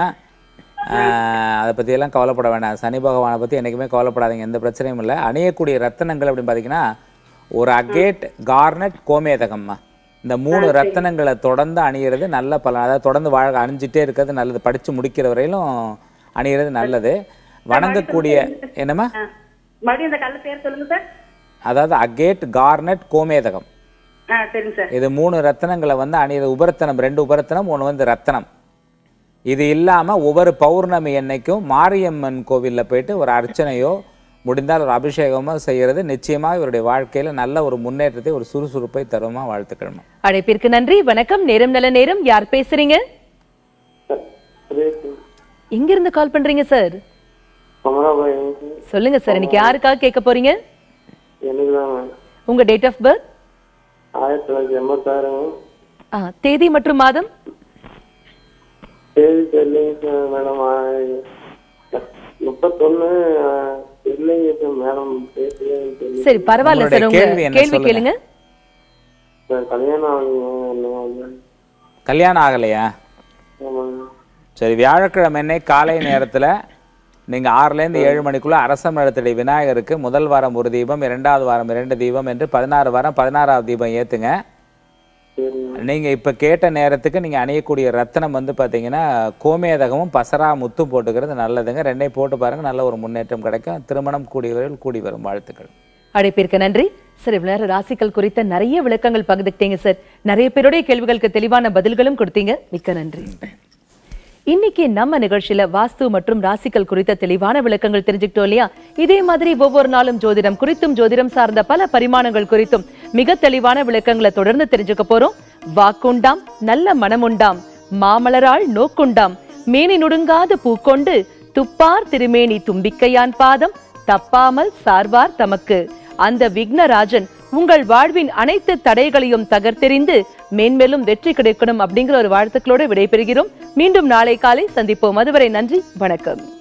அதை பற்றியெல்லாம் கவலைப்பட வேண்டாம் சனி பகவானை பற்றி என்றைக்குமே கவலைப்படாதீங்க எந்த பிரச்சனையும் இல்லை அணியக்கூடிய ரத்தனங்கள் அப்படின்னு பார்த்தீங்கன்னா ஒரு அகேட் கார்னட் கோமேதகம்மா இந்த மூணு ரத்தனங்களை தொடர்ந்து அணியிறது நல்ல பலன் அதாவது தொடர்ந்து வாழ அணிஞ்சிட்டே இருக்கிறது நல்லது படித்து முடிக்கிற வரையிலும் அணியிறது நல்லது வணங்கக்கூடிய என்னம்மா மறுபடியும் இந்த கல்ல பேர் சொல்லுங்க சார் அதாவது அகேட் கார்னட் கோமேதகம் ஆ சரிங்க சார் இது மூணு ரத்தினங்களை வந்து அணியிறது உபரத்தனம் ரெண்டு உபரத்தனம் ஒன்று வந்து ரத்தனம் இது இல்லாமல் ஒவ்வொரு பௌர்ணமி அன்னைக்கும் மாரியம்மன் கோவிலில் போயிட்டு ஒரு அர்ச்சனையோ முடிந்தால் ஒரு அபிஷேகமோ செய்கிறது நிச்சயமாக இவருடைய வாழ்க்கையில் நல்ல ஒரு முன்னேற்றத்தை ஒரு சுறுசுறுப்பை தருமா வாழ்த்துக்கணுமா அழைப்பிற்கு நன்றி வணக்கம் நேரம் நல்ல நேரம் யார் பேசுறீங்க எங்க இருந்து கால் பண்றீங்க சார் சொல்லுங்க சார் இன்னைக்கு யாருக்காக கேட்க போறீங்க எனக்கு தாங்க உங்க டேட் ஆஃப் பர்த் ஆயிரத்தி தொள்ளாயிரத்தி எண்பத்தாறுங்க ஆ தேதி மற்றும் மாதம் தேதி தெரியலைங்க சார் மேடம் முப்பத்தொன்னு இல்லைங்க சார் மேடம் தேதியே தெரியல சரி பரவாயில்ல சார் உங்க கேள்வி என்ன கேள்வி சொல்லுங்க. கேளுங்க சார் கல்யாணம் ஆகலைங்க என்ன கல்யாணம் ஆகலையா ஆமாங்க சரி வியாழக்கிழமை அன்னைக்கு காலை நேரத்தில் நீங்கள் ஆறுலேருந்து ஏழு மணிக்குள்ளே அரச மரத்தடி விநாயகருக்கு முதல் வாரம் ஒரு தீபம் இரண்டாவது வாரம் இரண்டு தீபம் என்று பதினாறு வாரம் பதினாறாவது தீபம் ஏற்றுங்க நீங்கள் இப்போ கேட்ட நேரத்துக்கு நீங்கள் அணியக்கூடிய ரத்தினம் வந்து பார்த்தீங்கன்னா கோமேதகமும் பசரா முத்தும் போட்டுக்கிறது நல்லதுங்க ரெண்டையும் போட்டு பாருங்கள் நல்ல ஒரு முன்னேற்றம் கிடைக்கும் திருமணம் கூடியவர்கள் கூடி வரும் வாழ்த்துக்கள் அழைப்பிற்கு நன்றி சார் இவ்வளவு நேரம் ராசிகள் குறித்த நிறைய விளக்கங்கள் பகிர்ந்துக்கிட்டீங்க சார் நிறைய பேருடைய கேள்விகளுக்கு தெளிவான பதில்களும் கொடுத்தீங்க மிக்க நன்றி இன்னைக்கு நம்ம நிகழ்ச்சியில வாஸ்து மற்றும் ராசிகள் குறித்த தெளிவான விளக்கங்கள் தெரிஞ்சுக்கிட்டோம் இல்லையா இதே மாதிரி ஒவ்வொரு நாளும் ஜோதிடம் குறித்தும் ஜோதிடம் சார்ந்த பல பரிமாணங்கள் குறித்தும் மிக தெளிவான விளக்கங்களை தொடர்ந்து தெரிஞ்சுக்க போறோம் வாக்குண்டாம் நல்ல மனமுண்டாம் மாமலரால் நோக்குண்டாம் மேனி நுடுங்காத பூக்கொண்டு துப்பார் திருமேனி தும்பிக்கையான் பாதம் தப்பாமல் சார்வார் தமக்கு அந்த விக்னராஜன் உங்கள் வாழ்வின் அனைத்து தடைகளையும் தகர்த்தெறிந்து மேன்மேலும் வெற்றி கிடைக்கணும் அப்படிங்கிற ஒரு வாழ்த்துக்களோடு விடைபெறுகிறோம் மீண்டும் நாளை காலை சந்திப்போம் அதுவரை நன்றி வணக்கம்